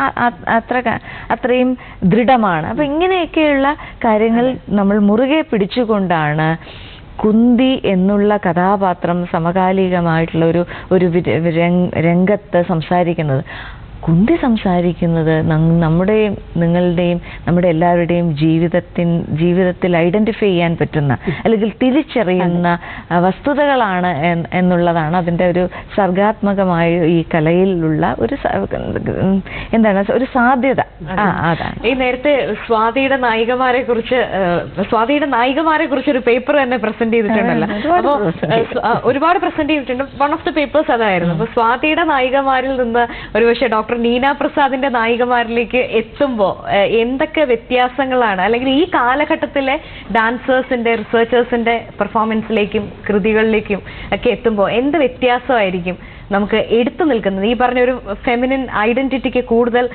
അത്ര ക- അത്രയും ദൃഢമാണ് അപ്പൊ ഇങ്ങനെയൊക്കെയുള്ള കാര്യങ്ങൾ നമ്മൾ മുറുകെ പിടിച്ചുകൊണ്ടാണ് കുന്തി എന്നുള്ള കഥാപാത്രം സമകാലികമായിട്ടുള്ള ഒരു ഒരു വിര- രംഗ്- രംഗത്ത് സംസാരിക്കുന്നത് കുന്തി സംസാരിക്കുന്നത് നം- നമ്മുടെയും നിങ്ങളുടെയും നമ്മുടെ എല്ലാവരുടെയും ജീവിതത്തിൻ ജീവിതത്തിൽ ഐഡന്റിഫൈ ചെയ്യാൻ പറ്റുന്ന അല്ലെങ്കിൽ തിരിച്ചറിയുന്ന ആ, വസ്തുതകളാണ് എൻ- എന്നുള്ളതാണ് അതിന്റെ ഒരു സർഗാത്മകമായ ഈ കലയിലുള്ള ഒരു സ- ഉം, എന്താണ് ഒരു സാധ്യത ആ അതാണ് ഈ നേരത്തെ സ്വാതിയുടെ നായികമാരെ കുറിച്ച് സ്വാതിയുടെ നായികമാരെ കുറിച്ച് ഒരു പേപ്പർ തന്നെ പ്രസന്റ് ചെയ്തിട്ടുണ്ടല്ലോ ആ, ഒരുപാട് അപ്പോ present ഏഹ്, സ്വ- ആ, ഒരുപാട് പ്രസന്റ് ചെയ്തിട്ടുണ്ട് വൺ ഓഫ് ദ പേപ്പേഴ്സ് അതായിരുന്നു അപ്പൊ സ്വാതിയുടെ നായികമാരിൽ നിന്ന് ഒരുപക്ഷെ ഡോക്ടർ നീന പ്രസാദിന്റെ നായികമാരിലേക്ക് എത്തുമ്പോ ഏഹ്, എന്തൊക്കെ വ്യത്യാസങ്ങളാണ് അല്ലെങ്കിൽ ഈ കാലഘട്ടത്തിലെ ഡാൻസേഴ്സിന്റെ റിസർച്ചേഴ്സിന്റെ പെർഫോമൻസിലേക്കും കൃതികളിലേക്കും ഒക്കെ എത്തുമ്പോൾ എന്ത് വ്യത്യാസമായിരിക്കും നമുക്ക് എടുത്തു നിൽക്കുന്നത് ഈ പറഞ്ഞ ഒരു ഫെമിനിൻ ഐഡന്റിറ്റിക്ക് കൂടുതൽ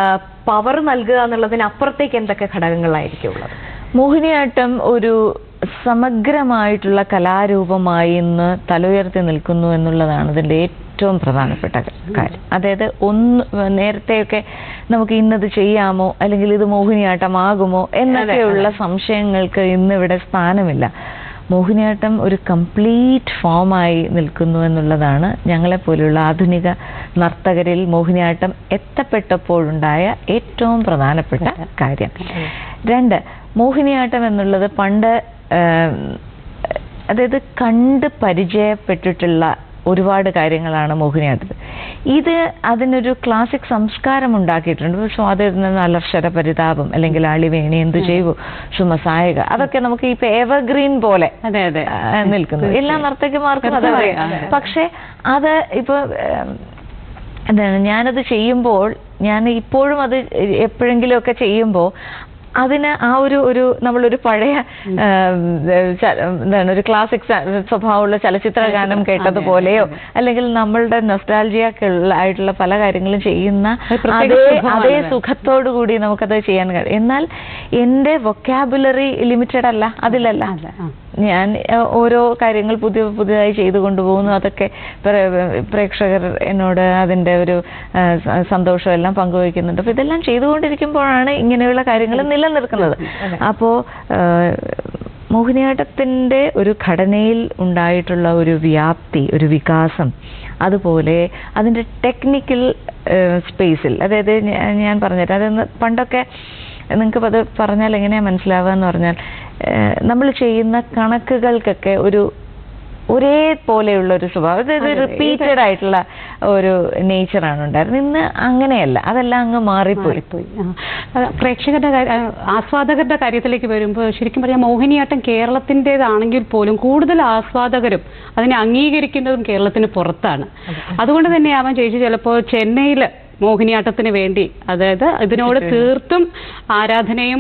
പവർ നൽകുക എന്നുള്ളതിന് അപ്പുറത്തേക്ക് എന്തൊക്കെ ഘടകങ്ങളായിരിക്കും ഉള്ളത് മോഹിനിയാട്ടം ഒരു സമഗ്രമായിട്ടുള്ള കലാരൂപമായി ഇന്ന് തലയുയർത്തി നിൽക്കുന്നു എന്നുള്ളതാണ് ഇതിന്റെ ഏറ്റവും പ്രധാനപ്പെട്ട ക- കാര്യം അതായത് ഒന്ന് നേരത്തെയൊക്കെ നമുക്ക് ഇന്നത് ചെയ്യാമോ അല്ലെങ്കിൽ ഇത് മോഹിനിയാട്ടമാകുമോ എന്നൊക്കെയുള്ള സംശയങ്ങൾക്ക് ഇന്ന് ഇവിടെ സ്ഥാനമില്ല മോഹിനിയാട്ടം ഒരു കംപ്ലീറ്റ് ഫോമായി നിൽക്കുന്നു എന്നുള്ളതാണ് ഞങ്ങളെപ്പോലെയുള്ള ആധുനിക നർത്തകരിൽ മോഹിനിയാട്ടം എത്തപ്പെട്ടപ്പോഴുണ്ടായ ഏറ്റവും പ്രധാനപ്പെട്ട കാര്യം രണ്ട് മോഹിനിയാട്ടം എന്നുള്ളത് പണ്ട് ഏം, അതായത് കണ്ട് പരിചയപ്പെട്ടിട്ടുള്ള ഒരുപാട് കാര്യങ്ങളാണ് മോഹിനിയാട്ടത്തിൽ ഇത് അതിനൊരു ക്ലാസിക് സംസ്കാരം ഉണ്ടാക്കിയിട്ടുണ്ട് ഇപ്പൊ സ്വാതന്ത്ര്യ അലർഷര പരിതാപം അല്ലെങ്കിൽ ആളിവേണി എന്തു ചെയ്യൂ സുമസായക അതൊക്കെ നമുക്ക് ഇപ്പൊ എവർഗ്രീൻ പോലെ അതെ അതെ ആ, നിൽക്കുന്നു എല്ലാ നർത്തകിമാർക്കും അതറിയാം അതെ. പക്ഷെ അത് ഇപ്പൊ ഏം, എന്താണ് ഞാനത് ചെയ്യുമ്പോൾ ഞാൻ ഇപ്പോഴും അത് എപ്പോഴെങ്കിലും ഒക്കെ ചെയ്യുമ്പോൾ അതിന് ആ ഒരു ഒരു നമ്മളൊരു പഴയ ഏം, ച- എന്താണ് ഒരു ക്ലാസിക് സ്വഭാവമുള്ള ചലച്ചിത്ര ഗാനം കേട്ടതുപോലെയോ അല്ലെങ്കിൽ നമ്മളുടെ നൊസ്റ്റാൾജിയ ആയിട്ടുള്ള പല കാര്യങ്ങളും ചെയ്യുന്ന ഒരു പ്രത്യേക അതേ സുഖമാണ് അതേ അത്. സുഖത്തോടു കൂടി നമുക്കത് ചെയ്യാൻ കഴിയും എന്നാൽ എൻ്റെ വൊക്കാബുലറി ലിമിറ്റഡ് അല്ല അതിലല്ല അല്ല, ആ. ഞാൻ ഏഹ്, ഓരോ കാര്യങ്ങൾ പുതിയ പുതിയതായി ചെയ്തു കൊണ്ടുപോകുന്നു അതൊക്കെ പ്രേ- പ്രേക്ഷകർ എന്നോട് അതിന്റെ ഒരു ഏഹ്, സ- സന്തോഷം എല്ലാം പങ്കുവയ്ക്കുന്നുണ്ട് അപ്പൊ ഇതെല്ലാം ചെയ്തുകൊണ്ടിരിക്കുമ്പോഴാണ് ഇങ്ങനെയുള്ള കാര്യങ്ങൾ നിലനിൽക്കുന്നത് അപ്പോ ഏഹ്, മോഹിനിയാട്ടത്തിന്റെ ഒരു ഘടനയിൽ ഉണ്ടായിട്ടുള്ള ഒരു വ്യാപ്തി ഒരു വികാസം അതുപോലെ അതിന്റെ ടെക്നിക്കൽ സ്പേസിൽ അതായത് ഞാ- ഞാൻ പറഞ്ഞുതരാം അതെന്ന് പണ്ടൊക്കെ നിങ്ങൾക്ക് അത് പറഞ്ഞാൽ എങ്ങനെയാ മനസ്സിലാവുക എന്ന് പറഞ്ഞാൽ നമ്മൾ ചെയ്യുന്ന കണക്കുകൾക്കൊക്കെ ഒരു ഒരേപോലെയുള്ള ഒരു സ്വഭാവം അതായത് റിപ്പീറ്റഡ് ആയിട്ടുള്ള ഒരു നേച്ചറാണ് ഉണ്ടായിരുന്നത് ഇന്ന് അങ്ങനെയല്ല അതെല്ലാം അങ്ങ് മാറിപ്പോയി മാറിപ്പോയി ആ. ആ, പ്രേക്ഷകരുടെ കാര്യ- ആ, ആസ്വാദകരുടെ കാര്യത്തിലേക്ക് വരുമ്പോൾ ശരിക്കും പറഞ്ഞാൽ മോഹിനിയാട്ടം കേരളത്തിൻ്റെതാണെങ്കിൽ പോലും കൂടുതൽ ആസ്വാദകരും അതിനെ അംഗീകരിക്കുന്നതും കേരളത്തിന് പുറത്താണ് അതുകൊണ്ട് തന്നെയാവാൻ ചേച്ചി ചിലപ്പോൾ ചെന്നൈയിൽ മോഹിനിയാട്ടത്തിന് വേണ്ടി അതായത് ഇതിനോട് തീർത്തും ആരാധനയും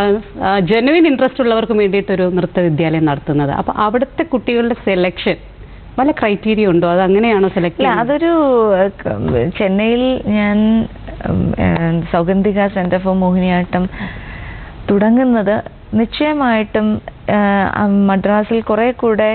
ജെനുവിൻ ഇൻട്രസ്റ്റ് ഉള്ളവർക്കും വേണ്ടിയിട്ടൊരു നൃത്ത വിദ്യാലയം നടത്തുന്നത് അപ്പൊ അവിടുത്തെ കുട്ടികളുടെ സെലക്ഷൻ വല്ല ക്രൈറ്റീരിയ ഉണ്ടോ അത് അങ്ങനെയാണോ സെലക്ട് ഇല്ല അതൊരു ഏഹ്, ക- ചെന്നൈയിൽ ഞാൻ ഉം, ഏഹ്, സൗഗന്ധിക സെന്റർ ഫോർ മോഹിനിയാട്ടം തുടങ്ങുന്നത് നിശ്ചയമായിട്ടും ഏഹ്, ആ മദ്രാസിൽ കുറെ കൂടെ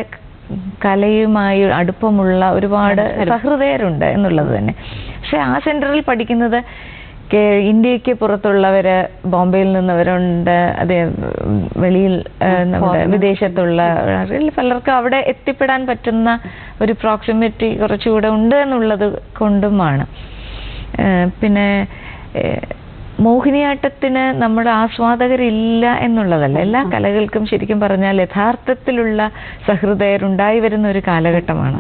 കലയുമായി അടുപ്പമുള്ള ഒരുപാട് സഹൃദയരുണ്ട് എന്നുള്ളത് തന്നെ പക്ഷെ ആ സെന്ററിൽ പഠിക്കുന്നത് കേ- ഇന്ത്യക്ക് പുറത്തുള്ളവര് ബോംബെയിൽ നിന്നവരുണ്ട് അതേ ഉം, വെളിയിൽ ഏഹ്, നമ്മുടെ വിദേശത്തുള്ള ആളുകൾ പലർക്കും അവിടെ എത്തിപ്പെടാൻ പറ്റുന്ന ഒരു പ്രോക്സിമിറ്റി കുറച്ചുകൂടെ ഉണ്ട് എന്നുള്ളത് കൊണ്ടുമാണ് ഏഹ്, പിന്നെ ഏഹ്, മോഹിനിയാട്ടത്തിന് നമ്മുടെ ആസ്വാദകരില്ല എന്നുള്ളതല്ല എല്ലാ കലകൾക്കും ശരിക്കും പറഞ്ഞാൽ യഥാർത്ഥത്തിലുള്ള സഹൃദയരുണ്ടായി വരുന്ന ഒരു കാലഘട്ടമാണ്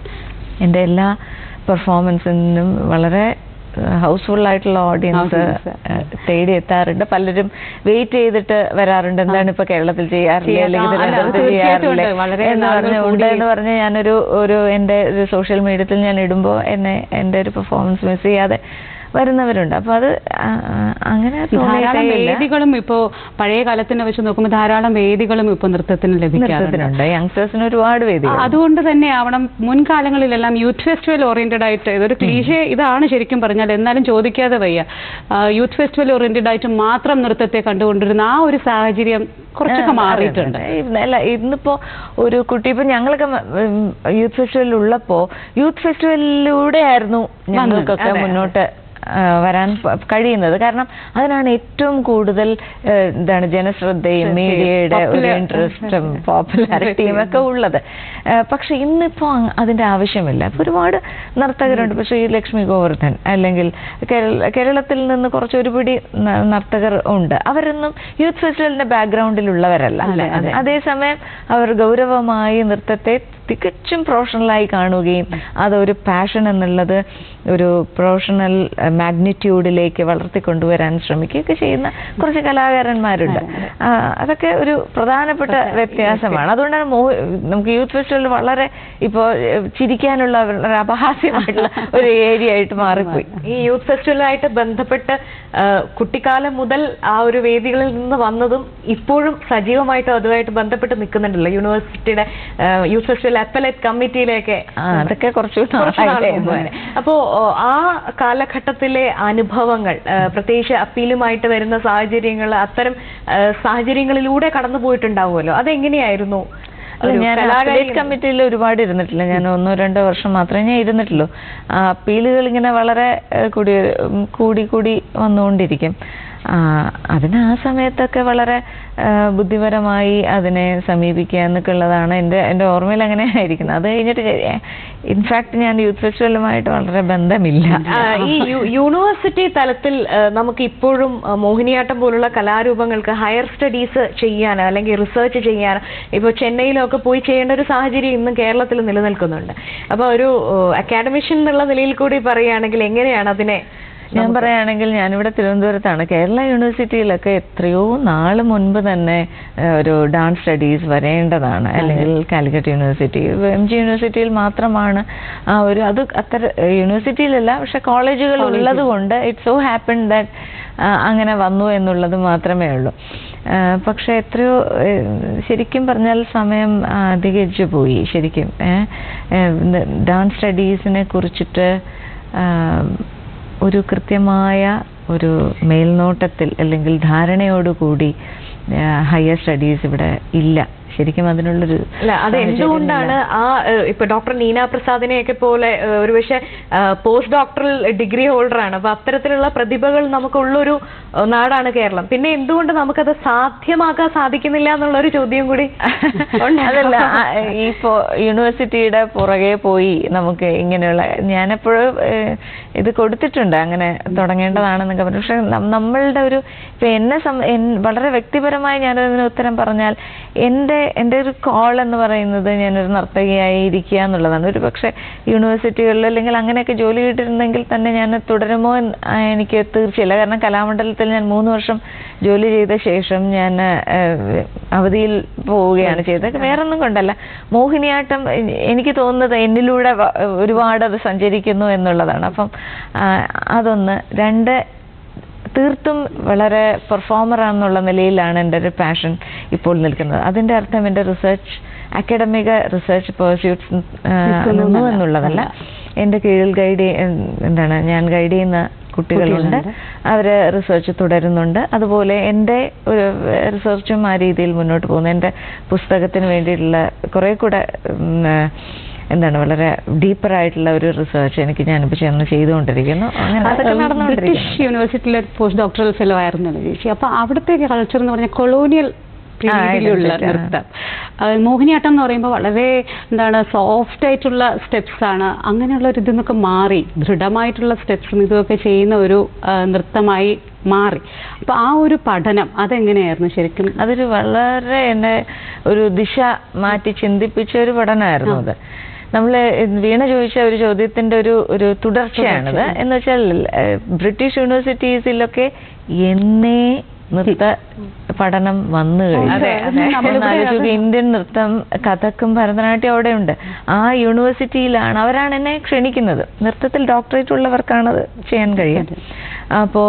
എൻ്റെ എല്ലാ പെർഫോമൻസിനും വളരെ ഹൗസ്ഫുൾ ആയിട്ടുള്ള ഓഡിയൻസ് തേടി എത്താറുണ്ട് പലരും വെയിറ്റ് ചെയ്തിട്ട് വരാറുണ്ട് എന്താണ് ഇപ്പൊ കേരളത്തിൽ ചെയ്യാറില്ല ചെയ്യാ- അല്ലെങ്കിൽ ആ, അല്ല, തിരുവനന്തപുരത്ത് തീർച്ചയായിട്ടും ചെയ്യാറില്ല ഉണ്ട്. വളരെ എന്ന് നാളുകൾ പറഞ്ഞ് ഉണ്ട് കൂടി- എന്ന് പറഞ്ഞ് ഞാനൊരു ഒരു എൻ്റെ ഒരു സോഷ്യൽ മീഡിയത്തിൽ ഞാൻ ഇടുമ്പോൾ എന്നെ എൻ്റെ ഒരു പെർഫോമൻസ് മിസ് ചെയ്യാതെ വരുന്നവരുണ്ട് അപ്പൊ അത് ആ, ആ, അങ്ങനെ ധാരാളം തോന്നിയിട്ടേയില്ല. വേദികളും ഇപ്പോ പഴയ കാലത്തിനെ വെച്ച് നോക്കുമ്പോൾ ധാരാളം വേദികളും ഇപ്പൊ നൃത്തത്തിന് ലഭിക്കാറുണ്ട് നൃത്തത്തിനുണ്ട് യങ്സ്റ്റേഴ്സിന് ഒരുപാട് വേദികൾ അതുകൊണ്ട് തന്നെ ആവണം മുൻകാലങ്ങളിലെല്ലാം യൂത്ത് ഫെസ്റ്റിവൽ ഓറിയന്റഡ് ആയിട്ട് ഇതൊരു ക്ലീഷേ ഇതാണ് ശരിക്കും പറഞ്ഞാൽ എന്നാലും ചോദിക്കാതെ വയ്യ ആ, യൂത്ത് ഫെസ്റ്റിവൽ ഓറിയന്റഡ് ആയിട്ട് മാത്രം നൃത്തത്തെ കണ്ടുകൊണ്ടിരുന്ന ആ ഒരു സാഹചര്യം കുറച്ചൊക്കെ ആ, മാറിയിട്ടുണ്ട് അതെ, അതെ. അല്ല ഇന്നിപ്പോ ഒരു കുട്ടി ഇപ്പൊ ഞങ്ങളൊക്കെ യൂത്ത് ഫെസ്റ്റിവലിൽ ഉള്ളപ്പോ യൂത്ത് ഫെസ്റ്റിവലിലൂടെ ആയിരുന്നു ഞങ്ങൾക്കൊക്കെ അതെ, അതെ. മുന്നോട്ട് ആ, വരാൻ പ- കഴിയുന്നത് കാരണം അതിനാണ് ഏറ്റവും കൂടുതൽ ആ, എന്താണ് ജനശ്രദ്ധയും മീഡിയയുടെ ഒരു Popular- ഇൻട്രസ്റ്റും പോപ്പുലാരിറ്റിയും ഒക്കെ ഉള്ളത് ആ, പക്ഷെ ഇന്നിപ്പോ അങ് അതിന്റെ ആവശ്യമില്ല ഇപ്പൊ ഒരുപാട് നർത്തകരുണ്ട് ഇപ്പൊ ശ്രീലക്ഷ്മി ഗോവർദ്ധൻ അല്ലെങ്കിൽ കേരള കേരളത്തിൽ നിന്ന് കുറച്ച് ഒരുപിടി ന- നർത്തകർ ഉണ്ട് അവരൊന്നും യൂത്ത് ഫെസ്റ്റിവലിന്റെ ബാക്ക്ഗ്രൗണ്ടിലുള്ളവരല്ല അല്ല, അതെ. അതേസമയം അവർ ഗൗരവമായി നൃത്തത്തെ തികച്ചും പ്രൊഫഷണലായി കാണുകയും അതൊരു പാഷൻ എന്നുള്ളത് ഒരു പ്രൊഫഷണൽ മാഗ്നിറ്റ്യൂഡിലേക്ക് വളർത്തിക്കൊണ്ടുവരാൻ ശ്രമിക്കുകയൊക്കെ ചെയ്യുന്ന കുറച്ച് കലാകാരന്മാരുണ്ട് ആ, അതൊക്കെ ഒരു പ്രധാനപ്പെട്ട വ്യത്യാസമാണ് അതുകൊണ്ടാണ് മോ നമുക്ക് യൂത്ത് ഫെസ്റ്റിവൽ വളരെ ഇപ്പോൾ ചിരിക്കാനുള്ള വളരെ അപഹാസ്യമായിട്ടുള്ള ഒരു ഏരിയ ആയിട്ട് മാറിപ്പോയി ഈ യൂത്ത് ഫെസ്റ്റിവലുമായിട്ട് ബന്ധപ്പെട്ട് ആ, കുട്ടിക്കാലം മുതൽ ആ ഒരു വേദികളിൽ നിന്ന് വന്നതും ഇപ്പോഴും സജീവമായിട്ട് അതുമായിട്ട് ബന്ധപ്പെട്ട് നിൽക്കുന്നുണ്ടല്ലോ യൂണിവേഴ്സിറ്റിയുടെ ആ, യൂത്ത് ഫെസ്റ്റിവൽ അപ്പലേറ്റ് കമ്മിറ്റിയിലേക്ക് ആ, അതൊക്കെ കുറച്ച് കുറച്ച് നാൾ നാളായി മുമ്പ് തന്നെ. അപ്പോ ഓ, ആ കാലഘട്ടത്തിലെ അനുഭവങ്ങൾ ആ, പ്രത്യേകിച്ച് അപ്പീലുമായിട്ട് വരുന്ന സാഹചര്യങ്ങൾ അത്തരം ആ, സാഹചര്യങ്ങളിലൂടെ കടന്നു പോയിട്ടുണ്ടാവുമല്ലോ അതെങ്ങനെയായിരുന്നു അല്ല ഒരു ഞാൻ കലാകാരി അപ്പലേറ്റ് കമ്മിറ്റിയിൽ ഒരുപാട് ഇരുന്നിട്ടില്ല ഞാൻ ഒന്നോ രണ്ടോ വർഷം മാത്രമേ ഞാൻ ഇരുന്നിട്ടുള്ളൂ ആ അപ്പീലുകൾ ഇങ്ങനെ വളരെ ഏഹ്, കൂടി ഉം, കൂടി കൂടി വന്നുകൊണ്ടിരിക്കും ആ, അതിന് ആ സമയത്തൊക്കെ വളരെ ആ, ബുദ്ധിപരമായി അതിനെ സമീപിക്കുക എന്നൊക്കെ ഉള്ളതാണ് എൻ്റെ എൻ്റെ ഓർമ്മയിൽ അങ്ങനെ ആയിരിക്കുന്നത് അത് കഴിഞ്ഞിട്ട് ഇൻഫാക്ട് ഞാൻ യൂത്ത് ഫെസ്റ്റിവലുമായിട്ട് വളരെ ബന്ധമില്ല ആ, ഈ യു- യൂണിവേഴ്സിറ്റി തലത്തിൽ ആ, നമുക്ക് ഇപ്പോഴും ആ, മോഹിനിയാട്ടം പോലുള്ള കലാരൂപങ്ങൾക്ക് ഹയർ സ്റ്റഡീസ് ചെയ്യാനോ അല്ലെങ്കിൽ റിസർച്ച് ചെയ്യാനോ ഇപ്പോൾ ചെന്നൈയിലൊക്കെ പോയി ചെയ്യേണ്ട ഒരു സാഹചര്യം ഇന്നും കേരളത്തിൽ നിലനിൽക്കുന്നുണ്ട് അപ്പോൾ ഒരു അക്കാഡമിഷ്യൻ എന്നുള്ള നിലയിൽ കൂടി പറയുകയാണെങ്കിൽ എങ്ങനെയാണ് അതിനെ ഞാൻ പറയുകയാണെങ്കിൽ ഞാനിവിടെ തിരുവനന്തപുരത്താണ് കേരള യൂണിവേഴ്സിറ്റിയിലൊക്കെ എത്രയോ നാൾ മുൻപ് തന്നെ ഏഹ്, ഒരു ഡാൻസ് സ്റ്റഡീസ് വരേണ്ടതാണ് അല്ലെങ്കിൽ കാലിക്കറ്റ് യൂണിവേഴ്സിറ്റി എം ജി യൂണിവേഴ്സിറ്റിയിൽ മാത്രമാണ് ആ ഒരു അത് അത്ര യൂണിവേഴ്സിറ്റിയിലല്ല പക്ഷെ കോളേജുകൾ ഉള്ളത് കൊണ്ട് ഇറ്റ് സോ ഹാപ്പൻ ദാറ്റ് അങ്ങനെ വന്നു എന്നുള്ളത് മാത്രമേ ഉള്ളൂ ആ, പക്ഷെ എത്രയോ ഏഹ്, ശരിക്കും പറഞ്ഞാൽ സമയം ആ, അധികരിച്ചു പോയി ശരിക്കും ഡാൻസ് സ്റ്റഡീസിനെ കുറിച്ചിട്ട് ആ, ഒരു കൃത്യമായ ഒരു മേൽനോട്ടത്തിൽ അല്ലെങ്കിൽ ധാരണയോടുകൂടി ഹയർ സ്റ്റഡീസ് ഇവിടെ ഇല്ല ശരിക്കും അതിനുള്ളൊരു അല്ല അത് സാഹചര്യം എന്തുകൊണ്ടാണ് ആ ഏഹ്, ഇപ്പൊ ഡോക്ടർ നീന പ്രസാദിനെയൊക്കെ പോലെ ഏഹ്, ഒരുപക്ഷെ പോസ്റ്റ് ഡോക്ടറൽ ഡിഗ്രി ഹോൾഡറാണ് അപ്പൊ അത്തരത്തിലുള്ള പ്രതിഭകൾ നമുക്കുള്ളൊരു ഏഹ്, നാടാണ് കേരളം പിന്നെ എന്തുകൊണ്ട് നമുക്കത് സാധ്യമാക്കാൻ സാധിക്കുന്നില്ല എന്നുള്ള ഒരു ചോദ്യം കൂടി ഉണ്ട്. അതല്ല ആ, ഈ പോ- യൂണിവേഴ്സിറ്റിയുടെ പുറകെ പോയി നമുക്ക് ഇങ്ങനെയുള്ള ഞാനെപ്പോഴും ഏഹ്, ഇത് കൊടുത്തിട്ടുണ്ട് അങ്ങനെ തുടങ്ങേണ്ടതാണെന്നൊക്കെ പറഞ്ഞു പക്ഷെ നം- നമ്മളുടെ ഒരു ഇപ്പൊ എന്നെ സം- എൻ- വളരെ വ്യക്തിപരമായി ഞാനതിന് ഉത്തരം പറഞ്ഞാൽ എൻ്റെ എൻ്റെ ഒരു കോൾ എന്ന് പറയുന്നത് ഞാനൊരു നർത്തകിയായി ഇരിക്കുക എന്നുള്ളതാണ് ഒരു പക്ഷേ യൂണിവേഴ്സിറ്റികളിൽ അല്ലെങ്കിൽ അങ്ങനെയൊക്കെ ജോലി കിട്ടിയിരുന്നെങ്കിൽ തന്നെ ഞാൻ തുടരുമോ എന്ന് ആ, എനിക്ക് തീർച്ചയില്ല കാരണം കലാമണ്ഡലത്തിൽ ഞാൻ മൂന്ന് വർഷം ജോലി ചെയ്ത ശേഷം ഞാൻ ഏഹ്, അവധിയിൽ പോവുകയാണ് ചെയ്തത് വേറൊന്നും കൊണ്ടല്ല മോഹിനിയാട്ടം എ- എനിക്ക് തോന്നുന്നത് എന്നിലൂടെ വ- ഒരുപാട് അത് സഞ്ചരിക്കുന്നു എന്നുള്ളതാണ് അപ്പം ആ, അതൊന്ന് രണ്ട് തീർത്തും വളരെ പെർഫോമർ ആണെന്നുള്ള നിലയിലാണ് എൻ്റെ ഒരു പാഷൻ ഇപ്പോൾ നിൽക്കുന്നത് അതിൻ്റെ അർത്ഥം എൻ്റെ റിസർച്ച് അക്കാഡമിക റിസർച്ച് പേഴ്സ്യൂട്ട്സ് നിന്നു എന്നുള്ളതല്ല എൻ്റെ കീഴിൽ ഗൈഡ് എന്താണ് ഞാൻ ഗൈഡ് ചെയ്യുന്ന കുട്ടികളുണ്ട് അവർ റിസർച്ച് തുടരുന്നുണ്ട് അതുപോലെ എൻ്റെ ഒരു റിസർച്ചും ആ രീതിയിൽ മുന്നോട്ട് പോകുന്നു എൻ്റെ പുസ്തകത്തിന് വേണ്ടിയിട്ടുള്ള കുറേ കൂടെ ഉം, ഏഹ്, എന്താണ് വളരെ ഡീപ്പർ ആയിട്ടുള്ള ഒരു റിസർച്ച് എനിക്ക് ഞാനിപ്പോൾ ചെന്ന് ചെയ്തുകൊണ്ടിരിക്കുന്നു അങ്ങനെ അതൊക്കെ നടന്നുകൊണ്ടിരിക്കുന്നു ബ്രിട്ടീഷ് യൂണിവേഴ്സിറ്റിയിലെ പോസ്റ്റ് ഡോക്ടറൽ ഫെലോ ആയിരുന്നല്ലോ ചേച്ചി അപ്പൊ അവിടുത്തെ കൾച്ചർ എന്ന് പറഞ്ഞാൽ കൊളോണിയൽ രീതിയിലുള്ള identity, ആ. നൃത്തം അത് മോഹിനിയാട്ടം എന്ന് പറയുമ്പോൾ വളരെ എന്താണ് സോഫ്റ്റ് ആയിട്ടുള്ള സ്റ്റെപ്സ് ആണ് അങ്ങനെയുള്ള ഒരു ഇതിന്നൊക്കെ മാറി ദൃഢമായിട്ടുള്ള സ്റ്റെപ്സും ഇതുമൊക്കെ ചെയ്യുന്ന ഒരു ആ, നൃത്തമായി മാറി അപ്പൊ ആ ഒരു പഠനം അതെങ്ങനെയായിരുന്നു ശരിക്കും അതൊരു വളരെ എന്നെ ഒരു ദിശ മാറ്റി ചിന്തിപ്പിച്ച ഒരു പഠനമായിരുന്നു അത് നമ്മൾ വീണ ചോദിച്ച ഒരു ചോദ്യത്തിന്റെ ഒരു ഒരു തുടർച്ചയാണിത് എന്ന് വെച്ചാൽ ഏഹ്, ബ്രിട്ടീഷ് യൂണിവേഴ്സിറ്റീസിലൊക്കെ എന്നേ നൃത്ത പഠനം വന്നു കഴിഞ്ഞു അതെ, അതെ. ഒന്ന് ആലോചിച്ച് ഇന്ത്യൻ നൃത്തം കഥക്കും ഭരതനാട്യം അവിടെ ഉണ്ട് ആ യൂണിവേഴ്സിറ്റിയിലാണ് അവരാണ് എന്നെ ക്ഷണിക്കുന്നത് നൃത്തത്തിൽ ഡോക്ടറേറ്റ് ഉള്ളവർക്കാണ് അത് ചെയ്യാൻ കഴിയുക അപ്പോൾ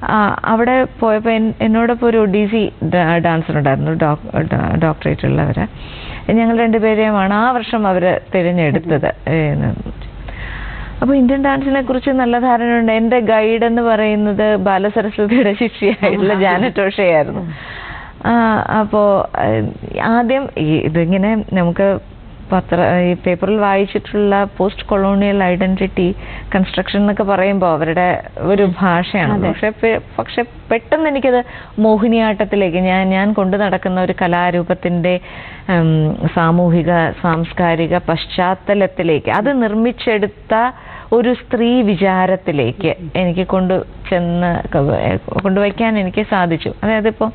അവിടെ പോയപ്പോൾ എൻ- എന്നോടൊപ്പം ഒരു ഒഡീസി ഡാൻസർ ഉണ്ടായിരുന്നു ഡോക്ടറേറ്റ് ഉള്ളവര് ഞങ്ങൾ രണ്ടുപേരെയുമാണ് ആ വർഷം അവർ തിരഞ്ഞെടുത്തത് ഏന്ന് അപ്പോൾ ഇന്ത്യൻ ഡാൻസിനെ കുറിച്ച് നല്ല ധാരണയുണ്ട് എൻ്റെ ഗൈഡ് എന്ന് പറയുന്നത് ബാലസരസ്വതിയുടെ ശിഷ്യയായിട്ടുള്ള ജാനറ്റ് ഓഷയായിരുന്നു ആ, അപ്പോ ഏഹ്, ആദ്യം ഈ ഇതിങ്ങനെ നമുക്ക് പത്ര ഈ പേപ്പറിൽ വായിച്ചിട്ടുള്ള പോസ്റ്റ് കൊളോണിയൽ ഐഡന്റിറ്റി കൺസ്ട്രക്ഷൻ എന്നൊക്കെ പറയുമ്പോൾ അവരുടെ ഒരു ഭാഷയാണ് പക്ഷെ പെ- പക്ഷെ പെട്ടെന്ന് എനിക്കത് മോഹിനിയാട്ടത്തിലേക്ക് ഞാൻ ഞാൻ കൊണ്ടു നടക്കുന്ന ഒരു കലാരൂപത്തിന്റെ ഉം, സാമൂഹിക സാംസ്കാരിക പശ്ചാത്തലത്തിലേക്ക് അത് നിർമ്മിച്ചെടുത്ത ഒരു സ്ത്രീ വിചാരത്തിലേക്ക് എനിക്ക് കൊണ്ടു ചെന്ന് ക- കൊണ്ടുവയ്ക്കാൻ എനിക്ക് സാധിച്ചു അതായത് ഇപ്പോൾ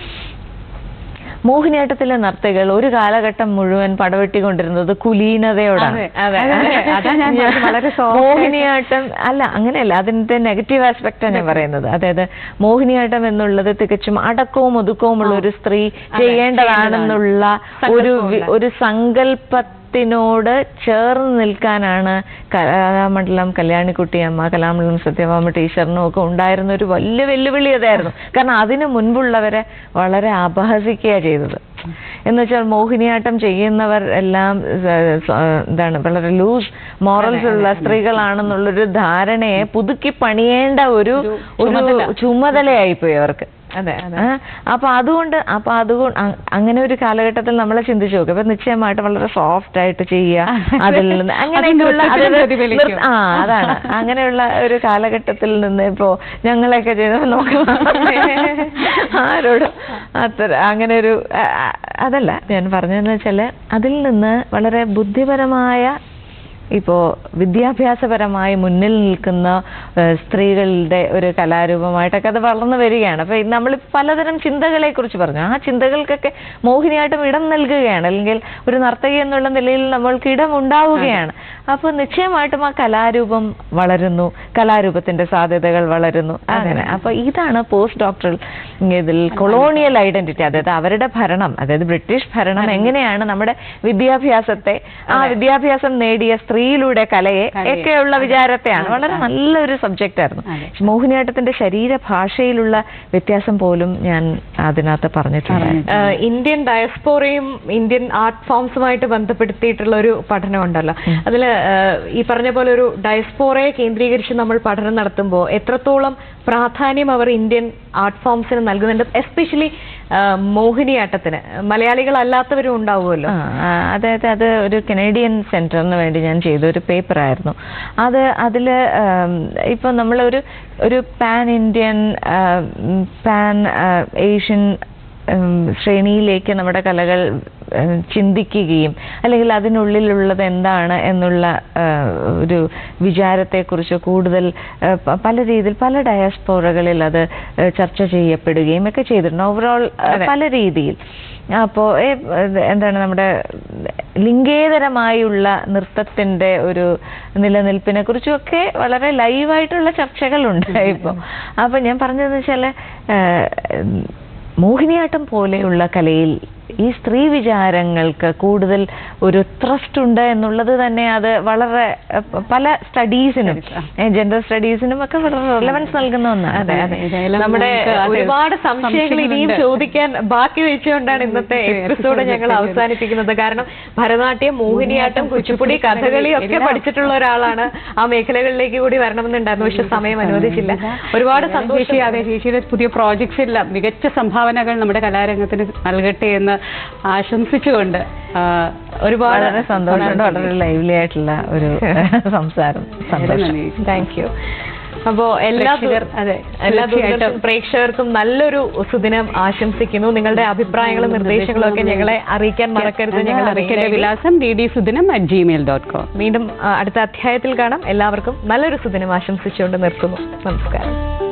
മോഹിനിയാട്ടത്തിലെ നർത്തകികൾ ഒരു കാലഘട്ടം മുഴുവൻ പടവെട്ടിക്കൊണ്ടിരുന്നത് കുലീനതയോടാണ് അതെ, അതെ, അതെ. അതാ ഞാൻ പറഞ്ഞത് വളരെ soft ആയിട്ട്. മോഹിനിയാട്ടം അല്ല അങ്ങനെയല്ല അതിന്റെ നെഗറ്റീവ് ആസ്പെക്റ്റാണ് ഞാൻ പറയുന്നത് അതായത് മോഹിനിയാട്ടം എന്നുള്ളത് തികച്ചും അടക്കവും ഒതുക്കവുമുള്ള ഒരു സ്ത്രീ ചെയ്യേണ്ടതാണെന്നുള്ള ഒരു വി- ഒരു സങ്കല്പത്തിനോട് ചേർന്ന് നിൽക്കാനാണ് കലാമണ്ഡലം കല്യാണിക്കുട്ടിയമ്മ കലാമണ്ഡലം സത്യഭാമ ടീച്ചറിനും ഒക്കെ ഉണ്ടായിരുന്ന ഒരു വലിയ വെല്ലുവിളി അതായിരുന്നു കാരണം അതിനു മുൻപുള്ളവരെ വളരെ അപഹസിക്കുക ചെയ്തത് എന്ന് വെച്ചാൽ മോഹിനിയാട്ടം ചെയ്യുന്നവർ എല്ലാം സ- സ- എന്താണ് വളരെ ലൂസ് മോറൽസ് ഉള്ള സ്ത്രീകളാണെന്നുള്ളൊരു ധാരണയെ പുതുക്കി പണിയേണ്ട ഒരു ഒരു ചുമതലയായിപ്പോയി അവർക്ക് അതെ അതെ ആ, അപ്പൊ അതുകൊണ്ട് അപ്പൊ അതുകൊണ്ട് അ- അങ്ങനെ ഒരു കാലഘട്ടത്തിൽ നമ്മളെ ചിന്തിച്ചു നോക്കും അപ്പൊ നിശ്ചയമായിട്ട് വളരെ സോഫ്റ്റ് ആയിട്ട് ചെയ്യുക അതിൽ നിന്ന് അങ്ങനെയൊക്കെയുള്ള നൃത്തത്തിലും അതായത് പ്രതിഫലിക്കും. നൃത്ത- ആ അതാണ് അങ്ങനെയുള്ള ഒരു കാലഘട്ടത്തിൽ നിന്ന് ഇപ്പോ ഞങ്ങളെയൊക്കെ ചെയ്ത് നോക്കാം ആരോടും അത്ര അങ്ങനെ ഒരു ആ, ആ, അതല്ല ഞാൻ പറഞ്ഞതെന്ന് വെച്ചാല് അതിൽ നിന്ന് വളരെ ബുദ്ധിപരമായ ഇപ്പോൾ വിദ്യാഭ്യാസപരമായി മുന്നിൽ നിൽക്കുന്ന ഏഹ്, സ്ത്രീകളുടെ ഒരു കലാരൂപമായിട്ടൊക്കെ അത് വളർന്നു വരികയാണ് അപ്പോൾ നമ്മൾ പലതരം ചിന്തകളെ കുറിച്ച് പറഞ്ഞു ആ ചിന്തകൾക്കൊക്കെ മോഹിനിയാട്ടം ഇടം നൽകുകയാണ് അല്ലെങ്കിൽ ഒരു നർത്തകി എന്നുള്ള നിലയിൽ നമ്മൾക്ക് ഇടം ഉണ്ടാവുകയാണ് അപ്പോൾ നിശ്ചയമായിട്ടും ആ കലാരൂപം വളരുന്നു കലാരൂപത്തിന്റെ സാധ്യതകൾ വളരുന്നു അങ്ങനെ അപ്പോൾ ഇതാണ് പോസ്റ്റ് ഡോക്ടറൽ ഇതിൽ കൊളോണിയൽ ഐഡന്റിറ്റി അതായത് അവരുടെ ഭരണം അതായത് ബ്രിട്ടീഷ് ഭരണം എങ്ങനെയാണ് നമ്മുടെ വിദ്യാഭ്യാസത്തെ ആ വിദ്യാഭ്യാസം നേടിയ സ്ത്രീയിലൂടെ കലയെ ഒക്കെയുള്ള വിചാരത്തെയാണ് വളരെ നല്ലൊരു സബ്ജക്റ്റ് ആയിരുന്നു മോഹിനിയാട്ടത്തിന്റെ ശരീരഭാഷയിലുള്ള വ്യത്യാസം പോലും ഞാൻ അതിനകത്ത് പറഞ്ഞിട്ടുണ്ട് ആഹ് ഇന്ത്യൻ ഡയസ്പോറയും ഇന്ത്യൻ ആർട്ട് ഫോംസുമായിട്ട് ബന്ധപ്പെടുത്തിയിട്ടുള്ള ഒരു പഠനം ഉണ്ടല്ലോ അതിൽ ഈ പറഞ്ഞ പോലെ ഒരു ഡയസ്പോറയെ കേന്ദ്രീകരിച്ച് നമ്മൾ പഠനം നടത്തുമ്പോൾ എത്രത്തോളം പ്രാധാന്യം അവർ ഇന്ത്യൻ ആർട്ട് ഫോംസിന് നൽകുന്നുണ്ട് എസ്പെഷ്യലി മോഹിനിയാട്ടത്തിന് മലയാളികളല്ലാത്തവരും ഉണ്ടാവുമല്ലോ ആ, ആ, അതായത് അത് ഒരു കനേഡിയൻ സെന്ററിന് വേണ്ടി ഞാൻ ചെയ്ത ഒരു പേപ്പർ ആയിരുന്നു അത് അതിൽ ഇപ്പൊ നമ്മൾ ഒരു ഒരു പാൻ ഇന്ത്യൻ പാൻ ഏഷ്യൻ ഉം, ശ്രേണിയിലേക്ക് നമ്മുടെ കലകൾ ഉം, ചിന്തിക്കുകയും അല്ലെങ്കിൽ അതിനുള്ളിലുള്ളത് എന്താണ് എന്നുള്ള ആ, ഒരു വിചാരത്തെക്കുറിച്ച് കൂടുതൽ ആ, പ- പല രീതിയിൽ പല ഡയസ്പോറകളിൽ അത് ആ, ചർച്ച ചെയ്യപ്പെടുകയും ഒക്കെ ചെയ്തിട്ടുണ്ട് ഓവറോൾ പല രീതിയിൽ അപ്പോൾ എന്താണ് നമ്മുടെ ലിംഗേതരമായുള്ള നൃത്തത്തിന്റെ ഒരു നിലനിൽപ്പിനെ കുറിച്ചുമൊക്കെ വളരെ ലൈവായിട്ടുള്ള ചർച്ചകളുണ്ട് ഇപ്പോൾ അപ്പൊ ഞാൻ പറഞ്ഞതെന്ന് വെച്ചാൽ മോഹിനിയാട്ടം പോലെയുള്ള കലയിൽ ഈ സ്ത്രീ വിചാരങ്ങൾക്ക് കൂടുതൽ ഒരു ത്രസ്റ്റ് ഉണ്ട് എന്നുള്ളത് തന്നെ അത് വളരെ അഹ്, പ- പല സ്റ്റഡീസിനും ജെൻഡർ സ്റ്റഡീസിനും ഒക്കെ വളരെ റെലവൻസ് നൽകുന്ന ഒന്നാണ് അതെ അതെ ഏതായാലും നമ്മുടെ നമുക്ക് അതെ, ഒരുപാട് സംശയങ്ങൾ ഇനിയും സംശയങ്ങളുണ്ട്. ചോദിക്കാൻ ബാക്കി വെച്ചുകൊണ്ടാണ് ഇന്നത്തെ എപ്പിസോഡ് ഞങ്ങൾ അവസാനിപ്പിക്കുന്നത് കാരണം ഭരതനാട്യം മോഹിനിയാട്ടം കുച്ചിപ്പുടി കഥകളി ഒക്കെ പഠിച്ചിട്ടുള്ള ഒരാളാണ് ആ മേഖലകളിലേക്ക് കൂടി വരണമെന്നുണ്ടായിരുന്നു പക്ഷെ സമയം അനുവദിച്ചില്ല ഒരുപാട് ചേച്ചി സന്തോഷം അതെ ചേച്ചിയുടെ പുതിയ പ്രോജക്ട്സ് എല്ലാം മികച്ച സംഭാവനകൾ നമ്മുടെ കലാരംഗത്തിന് നൽകട്ടെ എന്ന് ആശംസിച്ചുകൊണ്ട് ആ, ഒരുപാട് വളരെ സന്തോഷമുണ്ട് വളരെ ലൈവ്ലി ആയിട്ടുള്ള ഒരു സംസാരം വളരെ സന്തോഷം നന്ദി ചേച്ചി. താങ്ക് യു അപ്പോ എല്ലാ ദൂ- പ്രേക്ഷകർ, അതെ, എല്ലാ തീർച്ചയായിട്ടും. ദൂരദർശൻ പ്രേക്ഷകർക്കും നല്ലൊരു സുദിനം ആശംസിക്കുന്നു നിങ്ങളുടെ അഭിപ്രായങ്ങളും നിർദ്ദേശങ്ങളും ഒക്കെ ഞങ്ങളെ അറിയിക്കാൻ മറക്കരുത് ഞങ്ങൾ അറിയിക്കേണ്ട വിലാസം D D Sudinam at Gmail dot com വീണ്ടും ആ, അടുത്ത അധ്യായത്തിൽ കാണാം എല്ലാവർക്കും നല്ലൊരു സുദിനം ആശംസിച്ചുകൊണ്ട് നിർത്തുന്നു നമസ്കാരം